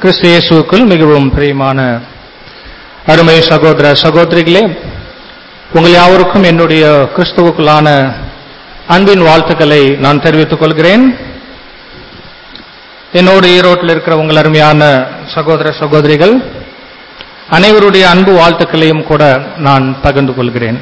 கிறிஸ்து இயேசுவுக்குள் மிகவும் பிரியமான அருமை சகோதர சகோதரிகளே உங்கள் யாவருக்கும் என்னுடைய கிறிஸ்துவுக்குள்ளான அன்பின் வாழ்த்துக்களை நான் தெரிவித்துக் கொள்கிறேன் என்னோடு ஈரோட்டில் இருக்கிற உங்கள் அருமையான சகோதர சகோதரிகள் அனைவருடைய அன்பு வாழ்த்துக்களையும் கூட நான் பகிர்ந்து கொள்கிறேன்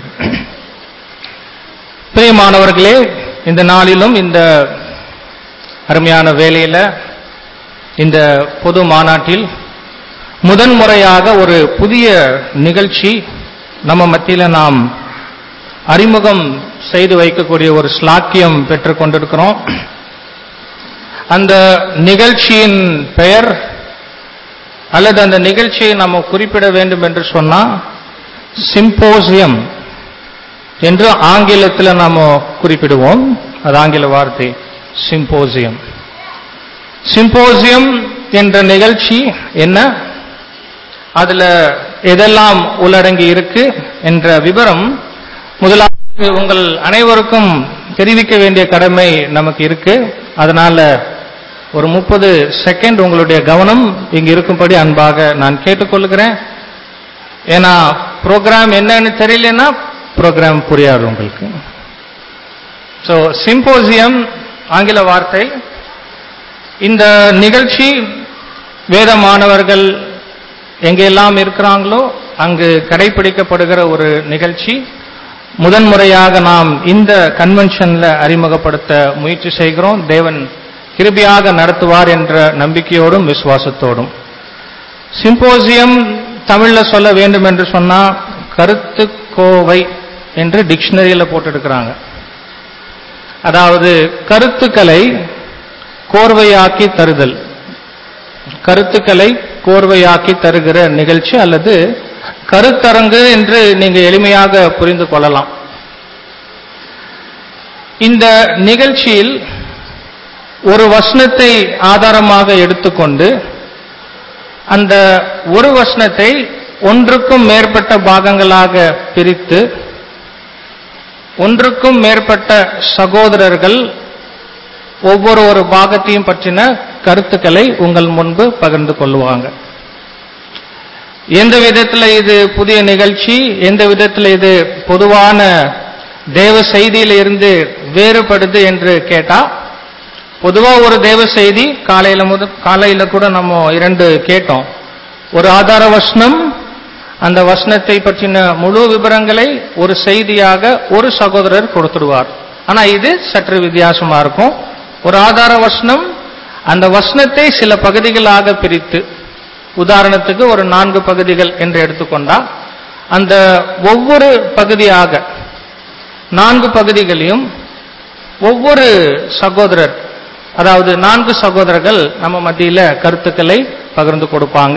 பிரியமானவர்களே இந்த நாளிலும் இந்த அருமையான வேலையில இந்த பொது மாநாட்டில் முதன்முறையாக ஒரு புதிய நிகழ்ச்சி நம்ம மத்தியில நாம் அறிமுகம் செய்து வைக்கக்கூடிய ஒரு ஸ்லாக்கியம் பெற்றுக் கொண்டிருக்கிறோம் அந்த நிகழ்ச்சியின் பெயர் அல்லது அந்த நிகழ்ச்சியை நம்ம குறிப்பிட வேண்டும் என்று சொன்னா சிம்போசியம் என்று ஆங்கிலத்தில் நாம குறிப்பிடுவோம் அது ஆங்கில வார்த்தை சிம்போசியம் சிம்போசியம் என்ற நிகழ்ச்சி என்ன அதுல எதெல்லாம் உள்ளடங்கி இருக்கு என்ற விவரம் முதலாவது உங்கள் அனைவருக்கும் தெரிவிக்க வேண்டிய கடமை நமக்கு இருக்கு அதனால ஒரு முப்பது செகண்ட் உங்களுடைய கவனம் இங்க இருக்கும்படி அன்பாக நான் கேட்டுக்கொள்கிறேன் ஏன்னா ப்ரோக்ராம் என்னன்னு தெரியலன்னா ப்ரோக்ராம் புரியாது உங்களுக்கு ஸோ சிம்போசியம் ஆங்கில வார்த்தை இந்த நிகழ்ச்சி வேத மாணவர்கள் எங்கெல்லாம் இருக்கிறாங்களோ அங்கு கடைபிடிக்கப்படுகிற ஒரு நிகழ்ச்சி முதன்முறையாக நாம் இந்த கன்வென்ஷன்ல அறிமுகப்படுத்த முயற்சி செய்கிறோம் தேவன் கிருபியாக நடத்துவார் என்ற நம்பிக்கையோடும் விசுவாசத்தோடும் சிம்போசியம் தமிழ்ல சொல்ல வேண்டும் என்று சொன்னா கருத்து கோவை என்று டிக்ஷனரியில போட்டிருக்கிறாங்க அதாவது கருத்துக்களை கோர்வையாக்கி தருதல் கருத்துக்களை கோர்வையாக்கி தருகிற நிகழ்ச்சி அல்லது கருத்தரங்கு என்று நீங்க எளிமையாக புரிந்து கொள்ளலாம் இந்த நிகழ்ச்சியில் ஒரு வசனத்தை ஆதாரமாக எடுத்துக்கொண்டு அந்த ஒரு வசனத்தை ஒன்றுக்கும் மேற்பட்ட பாகங்களாக பிரித்து ஒன்றுக்கும் மேற்பட்ட சகோதரர்கள் ஒவ்வொரு ஒரு பாகத்தையும் பற்றின கருத்துக்களை உங்கள் முன்பு பகிர்ந்து கொள்வாங்க எந்த விதத்தில் இது புதிய நிகழ்ச்சி எந்த விதத்தில் இது பொதுவான தேவ செய்தியில இருந்து வேறுபடுது என்று கேட்டா பொதுவா ஒரு தேவ செய்தி காலையில முத காலையில கூட நம்ம இரண்டு கேட்டோம் ஒரு ஆதார வசனம் அந்த வசனத்தை பற்றின முழு விவரங்களை ஒரு செய்தியாக ஒரு சகோதரர் கொடுத்துடுவார் ஆனா இது சற்று வித்தியாசமா இருக்கும் ஒரு ஆதார வசனம் அந்த வசனத்தை சில பகுதிகளாக பிரித்து உதாரணத்துக்கு ஒரு நான்கு பகுதிகள் என்று எடுத்துக்கொண்டா அந்த ஒவ்வொரு பகுதியாக நான்கு பகுதிகளையும் ஒவ்வொரு சகோதரர் அதாவது நான்கு சகோதரர்கள் நம்ம மத்தியில கருத்துக்களை பகிர்ந்து கொடுப்பாங்க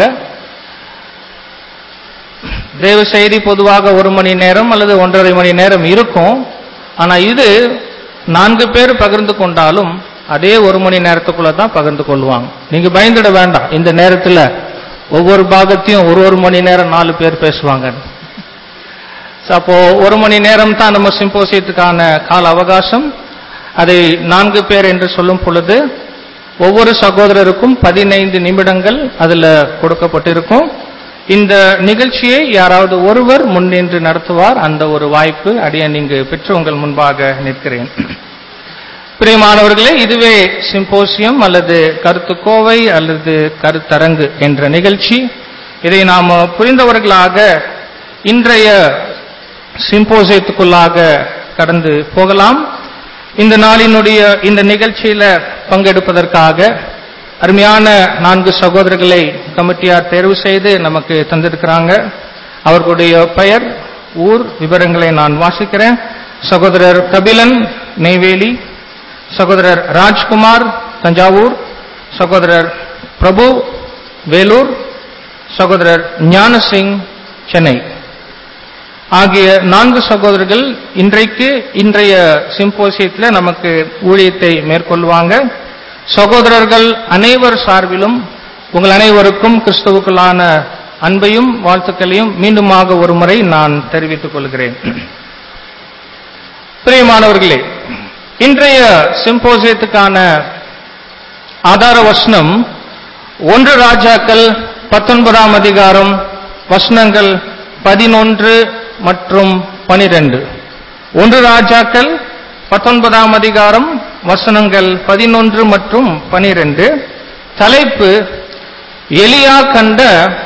தேவ செய்தி பொதுவாக ஒரு மணி நேரம் அல்லது ஒன்றரை மணி நேரம் இருக்கும் ஆனா இது நான்கு பேர் பகிர்ந்து கொண்டாலும் அதே ஒரு மணி நேரத்துக்குள்ள தான் பகிர்ந்து கொள்வாங்க நீங்க பயந்துட வேண்டாம் இந்த நேரத்துல ஒவ்வொரு பாகத்தையும் ஒரு ஒரு மணி நேரம் நாலு பேர் பேசுவாங்க அப்போ ஒரு மணி நேரம் தான் நம்ம சிம்போசியத்துக்கான கால அவகாசம் அதை நான்கு பேர் என்று சொல்லும் பொழுது ஒவ்வொரு சகோதரருக்கும் பதினைந்து நிமிடங்கள் அதுல கொடுக்கப்பட்டிருக்கும் இந்த நிகழ்ச்சியை யாராவது ஒருவர் முன்னின்று நடத்துவார் அந்த ஒரு வாய்ப்பு அடைய நீங்க பெற்று உங்கள் முன்பாக நிற்கிறேன் பிரியமானவர்களே இதுவே சிம்போசியம் அல்லது கருத்துக்கோவை அல்லது கருத்தரங்கு என்ற நிகழ்ச்சி இதை நாம் புரிந்தவர்களாக இன்றைய சிம்போசியத்துக்குள்ளாக கடந்து போகலாம் இந்த நாளினுடைய இந்த நிகழ்ச்சியில பங்கெடுப்பதற்காக அருமையான நான்கு சகோதரர்களை கமிட்டியார் தேர்வு செய்து நமக்கு தந்திருக்கிறாங்க அவர்களுடைய பெயர் ஊர் விவரங்களை நான் வாசிக்கிறேன் சகோதரர் கபிலன் நெய்வேலி சகோதரர் ராஜ்குமார் தஞ்சாவூர் சகோதரர் பிரபு வேலூர் சகோதரர் ஞானசிங் சென்னை ஆகிய நான்கு சகோதரர்கள் இன்றைக்கு இன்றைய சிம்போசியத்தில் நமக்கு ஊழியத்தை மேற்கொள்வாங்க சகோதரர்கள் அனைவர் சார்பிலும் உங்கள் அனைவருக்கும் கிறிஸ்துவுக்குள்ளான அன்பையும் வாழ்த்துக்களையும் மீண்டுமாக ஒரு முறை நான் தெரிவித்துக் கொள்கிறேன் பிரியமானவர்களே இன்றைய சிம்போசியத்துக்கான ஆதார வசனம் ஒன்று ராஜாக்கள் பத்தொன்பதாம் அதிகாரம் வசனங்கள் பதினொன்று மற்றும் பனிரெண்டு ஒன்று ராஜாக்கள் பத்தொன்பதாம் அதிகாரம் வசனங்கள் பதினொன்று மற்றும் பனிரெண்டு தலைப்பு எலியா கண்ட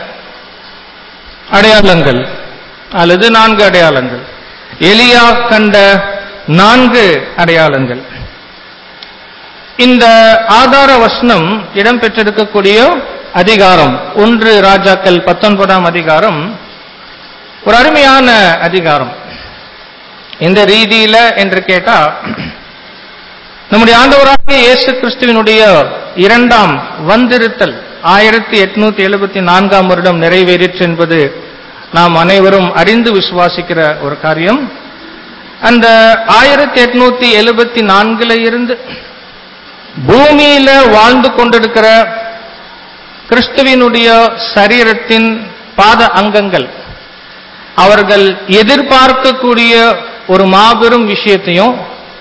அடையாளங்கள் அல்லது நான்கு அடையாளங்கள் எலியா கண்ட நான்கு அடையாளங்கள் இந்த ஆதார வசனம் இடம்பெற்றிருக்கக்கூடிய அதிகாரம் ஒன்று ராஜாக்கள் பத்தொன்பதாம் அதிகாரம் ஒரு அருமையான அதிகாரம் இந்த ரீதியில என்று கேட்டா நம்முடைய ஆண்டவராகிய இயேசு கிறிஸ்துவினுடைய இரண்டாம் வந்திருத்தல் ஆயிரத்தி எட்நூத்தி எழுபத்தி நான்காம் வருடம் நிறைவேறிற்று என்பது நாம் அனைவரும் அறிந்து விசுவாசிக்கிற ஒரு காரியம் அந்த ஆயிரத்தி எட்நூத்தி எழுபத்தி நான்குல இருந்து பூமியில வாழ்ந்து கொண்டிருக்கிற கிறிஸ்துவினுடைய சரீரத்தின் பாத அங்கங்கள் அவர்கள் எதிர்பார்க்கக்கூடிய ஒரு மாபெரும் விஷயத்தையும்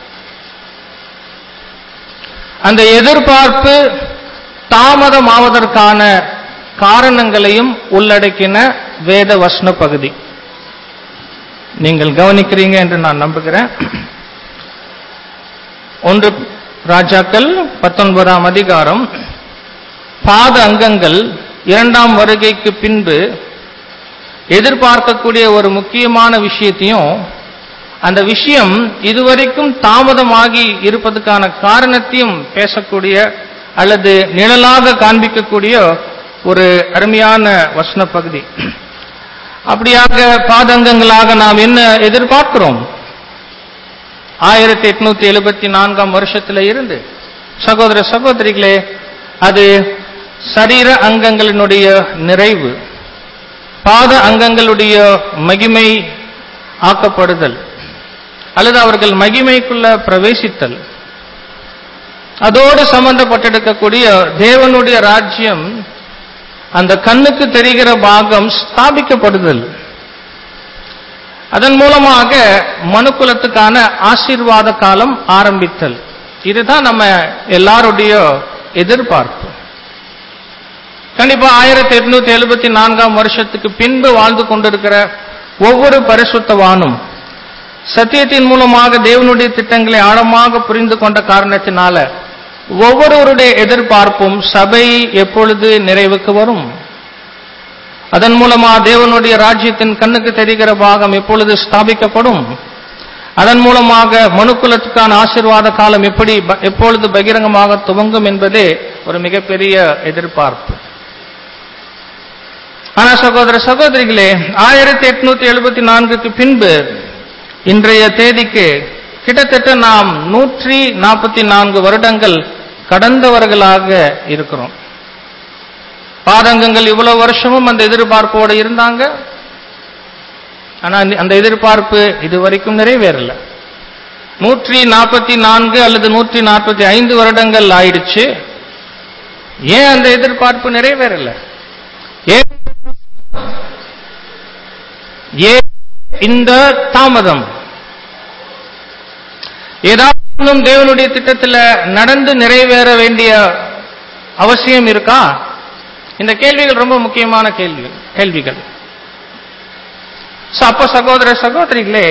அந்த எதிர்பார்ப்பு தாமதமாவதற்கான காரணங்களையும் உள்ளடக்கின வேத வசன பகுதி நீங்கள் கவனிக்கிறீங்க என்று நான் நம்புகிறேன் ஒன்று ராஜாக்கள் பத்தொன்பதாம் அதிகாரம் பாத அங்கங்கள் இரண்டாம் வருகைக்கு பின்பு எதிர்பார்க்கக்கூடிய ஒரு முக்கியமான விஷயத்தையும் அந்த விஷயம் இதுவரைக்கும் தாமதமாகி இருப்பதற்கான காரணத்தையும் பேசக்கூடிய அல்லது நிழலாக காண்பிக்கக்கூடிய ஒரு அருமையான வசன பகுதி அப்படியாக பாதங்கங்களாக நாம் என்ன எதிர்பார்க்கிறோம் ஆயிரத்தி எட்நூத்தி எழுபத்தி நான்காம் வருஷத்துல இருந்து சகோதர சகோதரிகளே அது சரீர அங்கங்களினுடைய நிறைவு பாத அங்கங்களுடைய மகிமை ஆக்கப்படுதல் அல்லது அவர்கள் மகிமைக்குள்ள பிரவேசித்தல் அதோடு சம்பந்தப்பட்டிருக்கக்கூடிய தேவனுடைய ராஜ்யம் அந்த கண்ணுக்கு தெரிகிற பாகம் ஸ்தாபிக்கப்படுதல் அதன் மூலமாக மனுக்குலத்துக்கான ஆசீர்வாத காலம் ஆரம்பித்தல் இதுதான் நம்ம எல்லாருடைய எதிர்பார்ப்பு கண்டிப்பா ஆயிரத்தி எட்நூத்தி எழுபத்தி நான்காம் வருஷத்துக்கு பின்பு வாழ்ந்து கொண்டிருக்கிற ஒவ்வொரு பரிசுத்தவானும் சத்தியத்தின் மூலமாக தேவனுடைய திட்டங்களை ஆழமாக புரிந்து கொண்ட காரணத்தினால ஒவ்வொருவருடைய எதிர்பார்ப்பும் சபை எப்பொழுது நிறைவுக்கு வரும் அதன் மூலமா தேவனுடைய ராஜ்யத்தின் கண்ணுக்கு தெரிகிற பாகம் எப்பொழுது ஸ்தாபிக்கப்படும் அதன் மூலமாக மனுக்குலத்துக்கான ஆசீர்வாத காலம் எப்படி எப்பொழுது பகிரங்கமாக துவங்கும் என்பதே ஒரு மிகப்பெரிய எதிர்பார்ப்பு ஆனா சகோதர சகோதரிகளே ஆயிரத்தி எட்நூத்தி எழுபத்தி நான்குக்கு பின்பு இன்றைய தேதிக்கு கிட்டத்தட்ட நாம் நூற்றி நாற்பத்தி நான்கு வருடங்கள் கடந்தவர்களாக இருக்கிறோம் பாதங்கங்கள் இவ்வளவு வருஷமும் அந்த எதிர்பார்ப்போடு இருந்தாங்க ஆனா அந்த எதிர்பார்ப்பு இதுவரைக்கும் நிறைவேறல நூற்றி நாற்பத்தி நான்கு அல்லது நூற்றி நாற்பத்தி ஐந்து வருடங்கள் ஆயிடுச்சு ஏன் அந்த எதிர்பார்ப்பு நிறைவேறல ஏன் ஏன் இந்த தாமதம் ஏதாவது தேவனுடைய திட்டத்தில் நடந்து நிறைவேற வேண்டிய அவசியம் இருக்கா இந்த கேள்விகள் ரொம்ப முக்கியமான கேள்விகள் கேள்விகள் அப்ப சகோதர சகோதரிகளே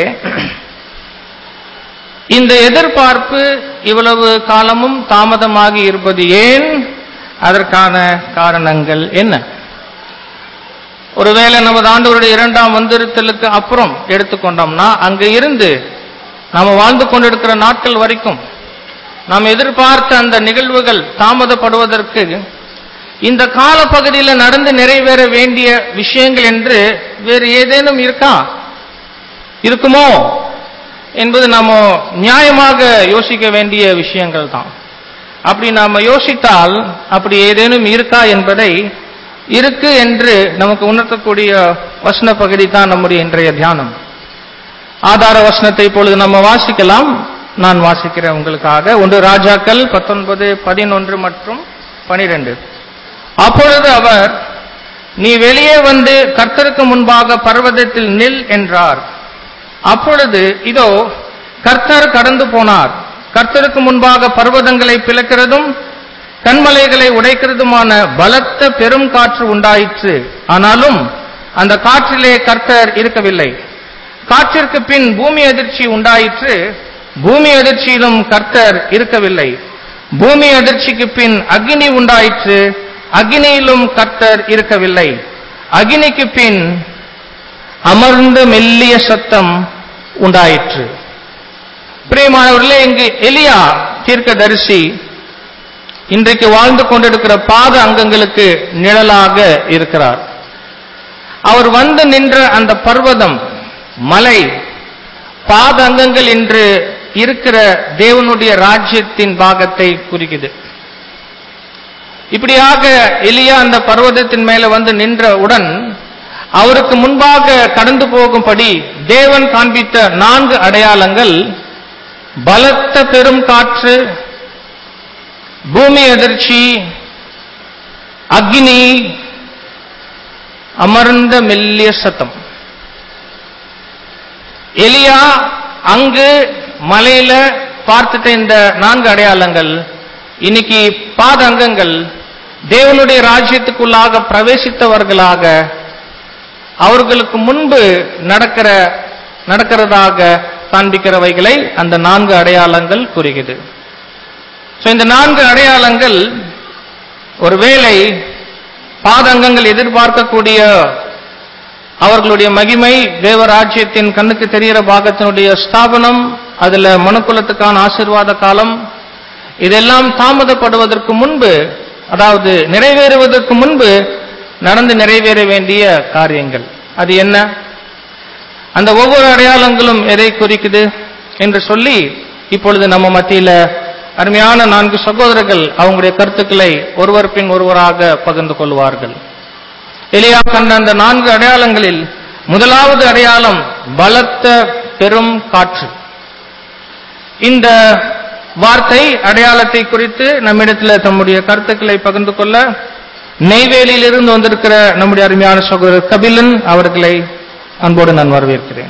இந்த எதிர்பார்ப்பு இவ்வளவு காலமும் தாமதமாகி இருப்பது ஏன் அதற்கான காரணங்கள் என்ன ஒருவேளை நமது ஆண்டவருடைய இரண்டாம் வந்திருத்தலுக்கு அப்புறம் எடுத்துக்கொண்டோம்னா அங்க இருந்து நாம வாழ்ந்து கொண்டிருக்கிற நாட்கள் வரைக்கும் நாம் எதிர்பார்த்த அந்த நிகழ்வுகள் தாமதப்படுவதற்கு இந்த காலப்பகுதியில் நடந்து நிறைவேற வேண்டிய விஷயங்கள் என்று வேறு ஏதேனும் இருக்கா இருக்குமோ என்பது நாம நியாயமாக யோசிக்க வேண்டிய விஷயங்கள் தான் அப்படி நாம யோசித்தால் அப்படி ஏதேனும் இருக்கா என்பதை இருக்கு என்று நமக்கு உணர்த்தக்கூடிய வசன பகுதி தான் நம்முடைய இன்றைய தியானம் ஆதார வசனத்தை இப்பொழுது நம்ம வாசிக்கலாம் நான் வாசிக்கிறேன் உங்களுக்காக ஒன்று ராஜாக்கள் பத்தொன்பது பதினொன்று மற்றும் பனிரெண்டு அப்பொழுது அவர் நீ வெளியே வந்து கர்த்தருக்கு முன்பாக பர்வதத்தில் நில் என்றார் அப்பொழுது இதோ கர்த்தர் கடந்து போனார் கர்த்தருக்கு முன்பாக பர்வதங்களை பிளக்கிறதும் கண்மலைகளை உடைக்கிறதுமான பலத்த பெரும் காற்று உண்டாயிற்று ஆனாலும் அந்த காற்றிலே கர்த்தர் இருக்கவில்லை காற்றிற்கு பின் பூமி அதிர்ச்சி உண்டாயிற்று பூமி அதிர்ச்சியிலும் கர்த்தர் இருக்கவில்லை பூமி அதிர்ச்சிக்கு பின் அக்னி உண்டாயிற்று அக்னியிலும் கர்த்தர் இருக்கவில்லை அக்னிக்கு பின் அமர்ந்த மெல்லிய சத்தம் உண்டாயிற்று பிரியமானவர்களே இங்கு எலியா தீர்க்கதரிசி இன்றைக்கு வாழ்ந்து கொண்டிருக்கிற பாத அங்கங்களுக்கு நிழலாக இருக்கிறார் அவர் வந்து நின்ற அந்த பர்வதம் மலை பாத அங்கங்கள் என்று இருக்கிற தேவனுடைய ராஜ்யத்தின் பாகத்தை குறிக்குது இப்படியாக எலியா அந்த பர்வதத்தின் மேல வந்து நின்றவுடன் அவருக்கு முன்பாக கடந்து போகும்படி தேவன் காண்பித்த நான்கு அடையாளங்கள் பலத்த பெரும் காற்று பூமி அதிர்ச்சி அக்னி அமர்ந்த மெல்லிய சத்தம் எலியா அங்கு மலையில பார்த்துட்ட இந்த நான்கு அடையாளங்கள் இன்னைக்கு பாதங்கங்கள் தேவனுடைய ராஜ்யத்துக்குள்ளாக பிரவேசித்தவர்களாக அவர்களுக்கு முன்பு நடக்கிற நடக்கிறதாக காண்பிக்கிறவைகளை அந்த நான்கு அடையாளங்கள் குறிக்குது சோ இந்த நான்கு அடையாளங்கள் ஒருவேளை பாதங்கங்கள் எதிர்பார்க்கக்கூடிய அவர்களுடைய மகிமை தேவராஜ்யத்தின் கண்ணுக்கு தெரிகிற பாகத்தினுடைய ஸ்தாபனம் அதுல மனுக்குலத்துக்கான ஆசீர்வாத காலம் இதெல்லாம் தாமதப்படுவதற்கு முன்பு அதாவது நிறைவேறுவதற்கு முன்பு நடந்து நிறைவேற வேண்டிய காரியங்கள் அது என்ன அந்த ஒவ்வொரு அடையாளங்களும் எதை குறிக்குது என்று சொல்லி இப்பொழுது நம்ம மத்தியில அருமையான நான்கு சகோதரர்கள் அவங்களுடைய கருத்துக்களை ஒருவர் பின் ஒருவராக பகிர்ந்து கொள்வார்கள் எலியா கண்ட அந்த நான்கு அடையாளங்களில் முதலாவது அடையாளம் பலத்த பெரும் காற்று இந்த வார்த்தை அடையாளத்தை குறித்து நம்மிடத்தில் தம்முடைய கருத்துக்களை பகிர்ந்து கொள்ள நெய்வேலியிலிருந்து வந்திருக்கிற நம்முடைய அருமையான சகோதரர் கபிலன் அவர்களை அன்போடு நான் வரவேற்கிறேன்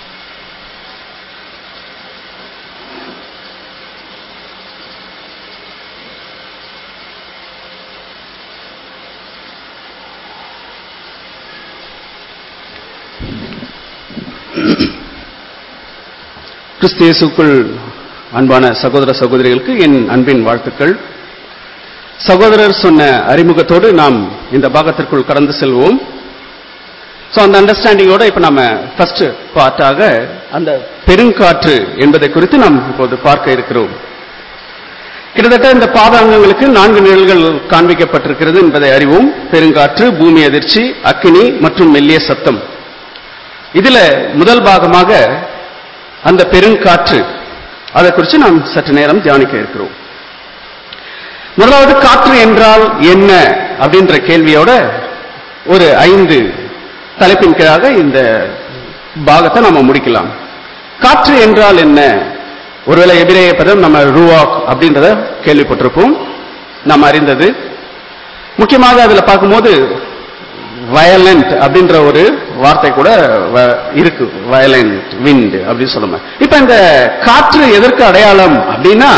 கிறிஸ்தியேசுக்குள் அன்பான சகோதர சகோதரிகளுக்கு என் அன்பின் வாழ்த்துக்கள் சகோதரர் சொன்ன அறிமுகத்தோடு நாம் இந்த பாகத்திற்குள் கடந்து செல்வோம் ஸோ அந்த அண்டர்ஸ்டாண்டிங்கோட இப்போ நம்ம ஃபர்ஸ்ட் பார்ட்டாக அந்த பெருங்காற்று என்பதை குறித்து நாம் இப்போது பார்க்க இருக்கிறோம் கிட்டத்தட்ட இந்த பாதாங்கங்களுக்கு நான்கு நிழல்கள் காண்பிக்கப்பட்டிருக்கிறது என்பதை அறிவோம் பெருங்காற்று பூமி அதிர்ச்சி அக்கினி மற்றும் மெல்லிய சத்தம் இதுல முதல் பாகமாக அந்த பெருங்காற்று அதை குறித்து நாம் சற்று நேரம் தியானிக்க இருக்கிறோம் முதலாவது காற்று என்றால் என்ன அப்படின்ற கேள்வியோட ஒரு ஐந்து தலைப்பின் கீழாக இந்த பாகத்தை நம்ம முடிக்கலாம் காற்று என்றால் என்ன ஒருவேளை எபிரேய பதம் நம்ம ரூவாக் அப்படின்றத கேள்விப்பட்டிருப்போம் நாம் அறிந்தது முக்கியமாக அதுல பார்க்கும்போது வயலண்ட் அப்படின்ற ஒரு வார்த்தை கூட வ- இருக்கு வயலண்ட் விண்ட் அப்படின்னு சொல்லுங்க இப்ப இந்த காற்று எதற்கு அடையாளம் அப்படின்னா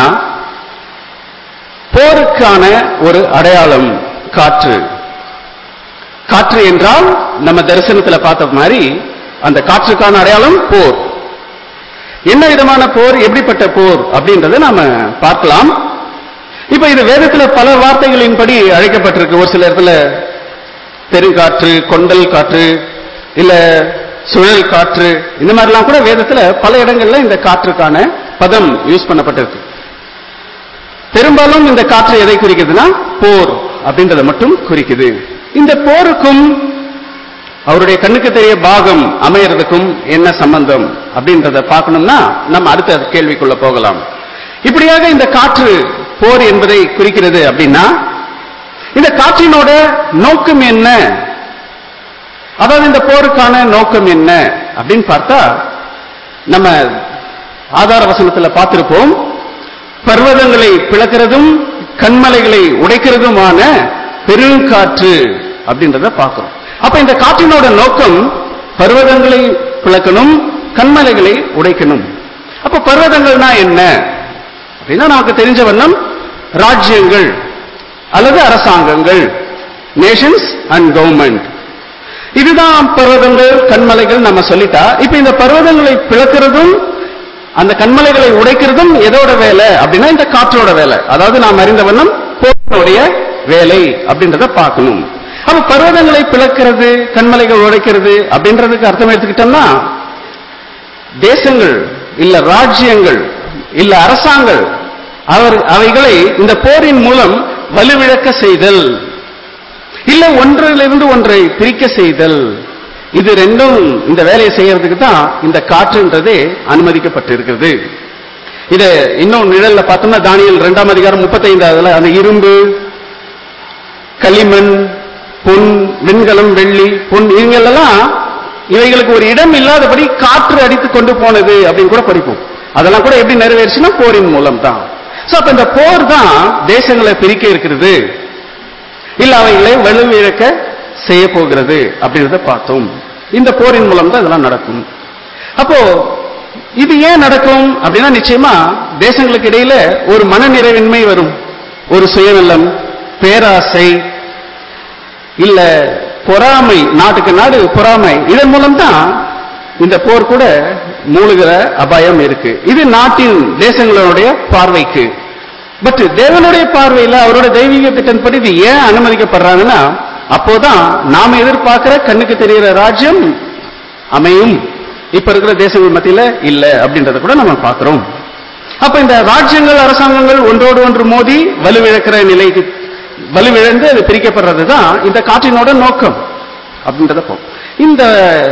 போருக்கான ஒரு அடையாளம் காற்று காற்று என்றால் நம்ம தரிசனத்துல பார்த்த மாதிரி அந்த காற்றுக்கான அடையாளம் போர் என்ன விதமான போர் எப்படிப்பட்ட போர் அப்படின்றத நாம பார்க்கலாம் இப்ப இது வேதத்துல பல வார்த்தைகளின்படி அழைக்கப்பட்டிருக்கு ஒரு சில இடத்துல பெருங்காற்று கொண்டல் காற்று இல்ல சுழல் காற்று இந்த மாதிரிலாம் கூட வேதத்துல பல இடங்கள்ல இந்த காற்றுக்கான பதம் யூஸ் பண்ணப்பட்டிருக்கு பெரும்பாலும் இந்த காற்று எதை குறிக்குதுன்னா போர் அப்படின்றத மட்டும் குறிக்குது இந்த போருக்கும் அவருடைய கண்ணுக்கு தெரிய பாகம் அமையறதுக்கும் என்ன சம்பந்தம் அப்படின்றத பார்க்கணும்னா நம்ம அடுத்த கேள்விக்குள்ள போகலாம் இப்படியாக இந்த காற்று போர் என்பதை குறிக்கிறது அப்படின்னா இந்த காற்றினோட நோக்கம் என்ன அதாவது இந்த போருக்கான நோக்கம் என்ன அப்படின்னு பார்த்தா நம்ம ஆதார வசனத்துல பார்த்திருப்போம் பர்வதங்களை பிளக்கிறதும் கண்மலைகளை உடைக்கிறதுமான பெருங்காற்று அப்படின்றத பார்க்கிறோம் அப்ப இந்த காற்றினோட நோக்கம் பர்வதங்களை பிளக்கணும் கண்மலைகளை உடைக்கணும் அப்ப பர்வதங்கள்னா என்ன அப்படின்னா நமக்கு தெரிஞ்ச வண்ணம் ராஜ்யங்கள் அல்லது அரசாங்கங்கள் நேஷன்ஸ் அண்ட் கவர்மெண்ட் இதுதான் பர்வதங்கள் கண்மலைகள் நம்ம சொல்லிட்டா இப்ப இந்த பர்வதங்களை பிளக்கிறதும் அந்த கண்மலைகளை உடைக்கிறதும் எதோட வேலை அப்படின்னா இந்த காற்றோட வேலை அதாவது நாம் அறிந்த வண்ணம் போருடைய வேலை அப்படின்றத பார்க்கணும் அப்ப பர்வதங்களை பிளக்கிறது கண்மலைகள் உடைக்கிறது அப்படின்றதுக்கு அர்த்தம் எடுத்துக்கிட்டோம்னா தேசங்கள் இல்ல ராஜ்யங்கள் இல்ல அரசாங்கள் அவர் அவைகளை இந்த போரின் மூலம் வலுவிழக்க செய்தல் இல்ல ஒன்றிலிருந்து ஒன்றை பிரிக்க செய்தல் இது ரெண்டும் இந்த வேலையை செய்யறதுக்கு தான் இந்த காற்றுன்றதே அனுமதிக்கப்பட்டிருக்கிறது இத இன்னும் நிழல்ல பார்த்தோம்னா தானியல் இரண்டாம் அதிகாரம் முப்பத்தைந்தாவதுல அந்த இரும்பு களிமண் பொன் வெண்கலம் வெள்ளி பொன் இவங்களெல்லாம் இவைகளுக்கு ஒரு இடம் இல்லாதபடி காற்று அடித்து கொண்டு போனது அப்படின்னு கூட படிப்போம் அதெல்லாம் கூட எப்படி நிறைவேறுச்சுன்னா போரின் மூலம் தான் சோ அப்ப இந்த போர் தான் தேசங்களை பிரிக்க இருக்கிறது இல்ல அவைகளை வலுவிழக்க செய்ய போகிறது அப்படின்றத பார்த்தோம் இந்த போரின் மூலம் தான் இதெல்லாம் நடக்கும் அப்போ இது ஏன் நடக்கும் அப்படின்னா நிச்சயமா தேசங்களுக்கு இடையில ஒரு மனநிறைவின்மை வரும் ஒரு சுயநலம் பேராசை இல்ல பொறாமை நாட்டுக்கு நாடு பொறாமை இதன் மூலம் தான் இந்த போர் கூட மூழ்கிற அபாயம் இருக்கு இது நாட்டின் தேசங்களுடைய பார்வைக்கு பட் தேவனுடைய பார்வையில அவரோட தெய்வீக திட்டன்படி இது ஏன் அனுமதிக்கப்படுறாங்கன்னா அப்போதான் நாம எதிர்பார்க்கிற கண்ணுக்கு தெரிகிற ராஜ்யம் அமையும் இப்ப இருக்கிற தேசங்கள் மத்தியில இல்ல அப்படின்றத கூட நம்ம பார்க்கிறோம் அப்ப இந்த ராஜ்யங்கள் அரசாங்கங்கள் ஒன்றோடு ஒன்று மோதி வலுவிழக்கிற நிலைக்கு வலுவிழந்து அது பிரிக்கப்படுறது தான் இந்த காற்றினோட நோக்கம் அப்படின்றத போ இந்த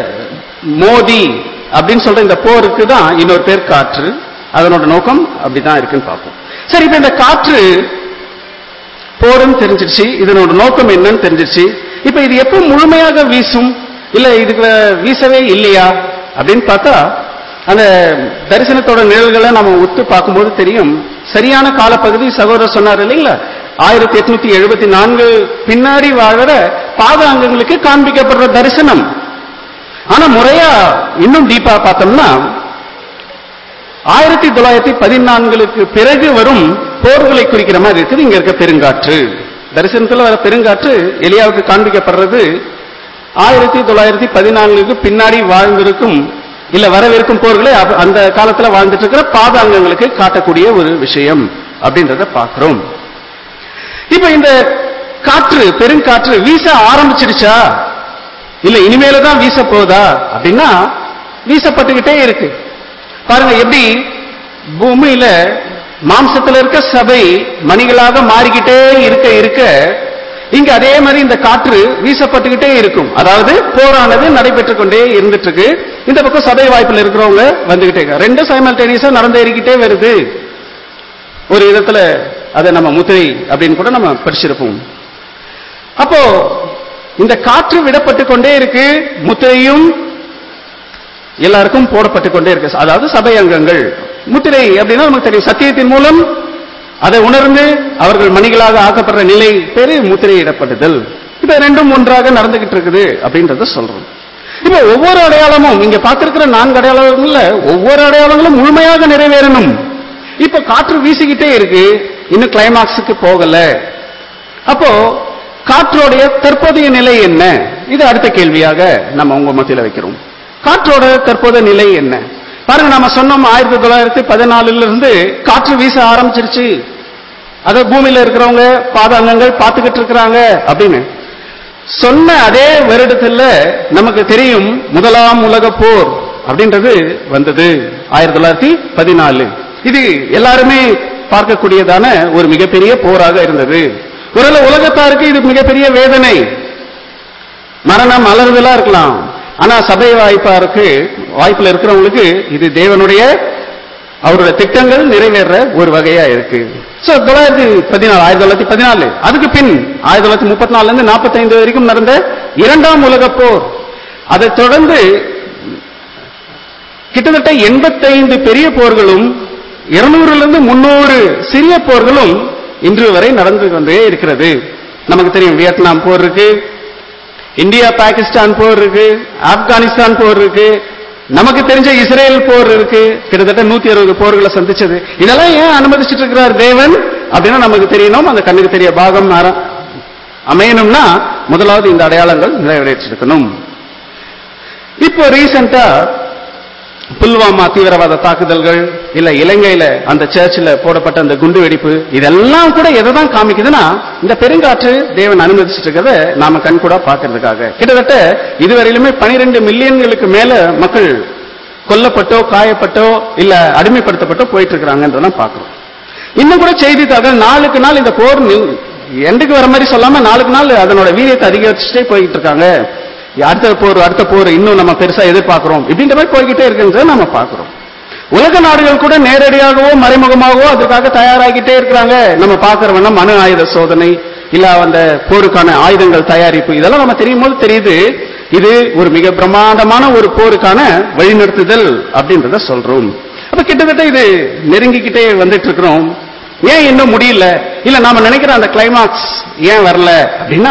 மோதி அப்படின்னு சொல்ற இந்த போருக்கு தான் இன்னொரு பேர் காற்று அதனோட நோக்கம் அப்படிதான் இருக்குன்னு பார்ப்போம் சரி இப்ப இந்த காற்று போருன்னு தெரிஞ்சிருச்சு இதனோட நோக்கம் என்னன்னு தெரிஞ்சிருச்சு இப்ப இது எப்போ முழுமையாக வீசும் இல்ல இதுக்கு வீசவே இல்லையா அப்படின்னு பார்த்தா அந்த தரிசனத்தோட நிழல்களை நம்ம உத்து பார்க்கும்போது தெரியும் சரியான காலப்பகுதி சகோதரர் சொன்னார் இல்லைங்களா ஆயிரத்தி எட்நூத்தி எழுபத்தி நான்கு பின்னாடி வாழற பாத அங்கங்களுக்கு காண்பிக்கப்படுற தரிசனம் ஆனா முறையா இன்னும் டீப்பா பார்த்தோம்னா ஆயிரத்தி தொள்ளாயிரத்தி பதினான்குக்கு பிறகு வரும் போர்களை குறிக்கிற மாதிரி இருக்குது இங்க இருக்க பெருங்காற்று தரிசனத்துல வர பெருங்காற்று எலியாவுக்கு காண்பிக்கப்படுறது ஆயிரத்தி தொள்ளாயிரத்தி பதினான்குக்கு பின்னாடி வாழ்ந்திருக்கும் இல்ல வரவிருக்கும் போர்களை அப்ப- அந்த காலத்துல வாழ்ந்துட்டு இருக்கிற பாதாங்கங்களுக்கு காட்டக்கூடிய ஒரு விஷயம் அப்படின்றத பார்க்கிறோம் இப்ப இந்த காற்று பெருங்காற்று வீச ஆரம்பிச்சிடுச்சா இல்ல இனிமேல தான் வீச போதா அப்படின்னா வீசப்பட்டுக்கிட்டே இருக்கு பாருங்க எப்படி பூமியில மாம்சத்துல இருக்க சபை மணிகளாக மாறிக்கிட்டே இருக்க இருக்க இங்க அதே மாதிரி இந்த காற்று வீசப்பட்டுக்கிட்டே இருக்கும் அதாவது போரானது நடைபெற்றுக் கொண்டே இருந்துட்டு இருக்கு இந்த பக்கம் சபை வாய்ப்புல இருக்கிறவங்க வந்துகிட்டே இருக்காங்க. ரெண்டும் சைமல்டேனியஸா நடந்தேறிக்கிட்டே வருது ஒரு விதத்துல அதை நம்ம முத்திரை அப்படின்னு கூட நம்ம படிச்சிருப்போம் அப்போ இந்த காற்று விடப்பட்டு கொண்டே இருக்கு முத்திரையும் எல்லாருக்கும் போடப்பட்டு கொண்டே இருக்கு அதாவது சபை அங்கங்கள் முத்திரை அப்படின்னா நமக்கு தெரியும் சத்தியத்தின் மூலம் அதை உணர்ந்து அவர்கள் மணிகளாக ஆக்கப்படுற நிலை பேரு முத்திரையிடப்படுதல் இப்ப ரெண்டும் ஒன்றாக நடந்துகிட்டு இருக்குது அப்படின்றத சொல்றோம் இப்ப ஒவ்வொரு அடையாளமும் இங்க பார்த்திருக்கிற நான்கு அடையாளங்கள்ல ஒவ்வொரு அடையாளங்களும் முழுமையாக நிறைவேறணும் இப்ப காற்று வீசிக்கிட்டே இருக்கு இன்னும் கிளைமாக்ஸுக்கு போகல அப்போ காற்றோடைய தற்போதைய நிலை என்ன இது அடுத்த கேள்வியாக நம்ம உங்க மத்தியில வைக்கிறோம் காற்றோட தற்போதைய நிலை என்ன பாருங்க நாம சொன்னோம் ஆயிரத்தி தொள்ளாயிரத்தி பதினாலுல இருந்து காற்று வீச ஆரம்பிச்சிருச்சு அத பூமியில இருக்கிறவங்க பாதாங்கங்கள் பார்த்துக்கிட்டு இருக்கிறாங்க அப்படின்னு சொன்ன அதே வருடத்துல நமக்கு தெரியும் முதலாம் உலக போர் அப்படின்றது வந்தது ஆயிரத்தி தொள்ளாயிரத்தி பதினாலு இது எல்லாருமே பார்க்கக்கூடியதான ஒரு மிகப்பெரிய போராக இருந்தது ஒருவேளை உலகத்தாருக்கு இது மிகப்பெரிய வேதனை மரணம் அலறுதலா இருக்கலாம் ஆனா சபை வாய்ப்பாருக்கு வாய்ப்புல இருக்கிறவங்களுக்கு இது தேவனுடைய அவருடைய திட்டங்கள் நிறைவேற ஒரு வகையா இருக்கு சோ தொள்ளாயிரத்தி பதினாலு ஆயிரத்தி தொள்ளாயிரத்தி பதினாலு அதுக்கு பின் ஆயிரத்தி தொள்ளாயிரத்தி முப்பத்தி நாலுல இருந்து நாற்பத்தைந்து வரைக்கும் நடந்த இரண்டாம் உலகப் போர் அதைத் தொடர்ந்து கிட்டத்தட்ட எண்பத்தைந்து பெரிய போர்களும் இருநூறுல இருந்து முன்னூறு சிறிய போர்களும் இன்று வரை நடந்து கொண்டே இருக்கிறது நமக்கு தெரியும் வியட்நாம் போர் இருக்கு இந்தியா பாகிஸ்தான் போர் இருக்கு ஆப்கானிஸ்தான் போர் இருக்கு நமக்கு தெரிஞ்ச இஸ்ரேல் போர் இருக்கு கிட்டத்தட்ட நூத்தி அறுபது போர்களை சந்திச்சது இதெல்லாம் ஏன் அனுமதிச்சிட்டு இருக்கிறார் தேவன் அப்படின்னா நமக்கு தெரியணும் அந்த கண்ணுக்கு தெரிய பாகம் ஆர- அமையணும்னா முதலாவது இந்த அடையாளங்கள் நிறைவேற்றிருக்கணும் இப்போ ரீசெண்டா புல்வாமா தீவிரவாத தாக்குதல்கள் இல்ல இலங்கையில அந்த சர்ச்சில் போடப்பட்ட அந்த குண்டு வெடிப்பு இதெல்லாம் கூட எதை தான் காமிக்குதுன்னா இந்த பெருங்காற்று தேவன் அனுமதிச்சிட்டு இருக்கிறத நாம கண் கூட பாக்குறதுக்காக கிட்டத்தட்ட இதுவரையிலுமே 12 மில்லியன்களுக்கு மேல மக்கள் கொல்லப்பட்டோ காயப்பட்டோ இல்ல அடிமைப்படுத்தப்பட்டோ போயிட்டு இருக்கிறாங்கன்றதான் பாக்குறோம் இன்னும் கூட செய்தித்தாள்கள் நாளுக்கு நாள் இந்த போர் நில்- எண்டுக்கு வர மாதிரி சொல்லாம நாளுக்கு நாள் அதனோட வீரியத்தை அதிகரிச்சுட்டே போய்கிட்டு இருக்காங்க அடுத்த போர் அடுத்த போர் இன்னும் நம்ம பெருசா எதிர்பார்க்கிறோம் இப்படின்ற மாதிரி போய்கிட்டே இருக்குன்றத நம்ம பார்க்கிறோம் உலக நாடுகள் கூட நேரடியாகவோ மறைமுகமாகவோ அதற்காக தயாராகிட்டே இருக்கிறாங்க நம்ம பார்க்கிற வண்ணம் அணு ஆயுத சோதனை இல்ல அந்த போருக்கான ஆயுதங்கள் தயாரிப்பு இதெல்லாம் நம்ம தெரியும் போது தெரியுது இது ஒரு மிக பிரம்மாண்டமான ஒரு போருக்கான வழிநிறுத்துதல் அப்படின்றத சொல்றோம் அப்ப கிட்டத்தட்ட இது நெருங்கிக்கிட்டே வந்துட்டு இருக்கிறோம் ஏன் இன்னும் முடியல இல்ல நாம நினைக்கிற அந்த கிளைமாக்ஸ் ஏன் வரல அப்படின்னா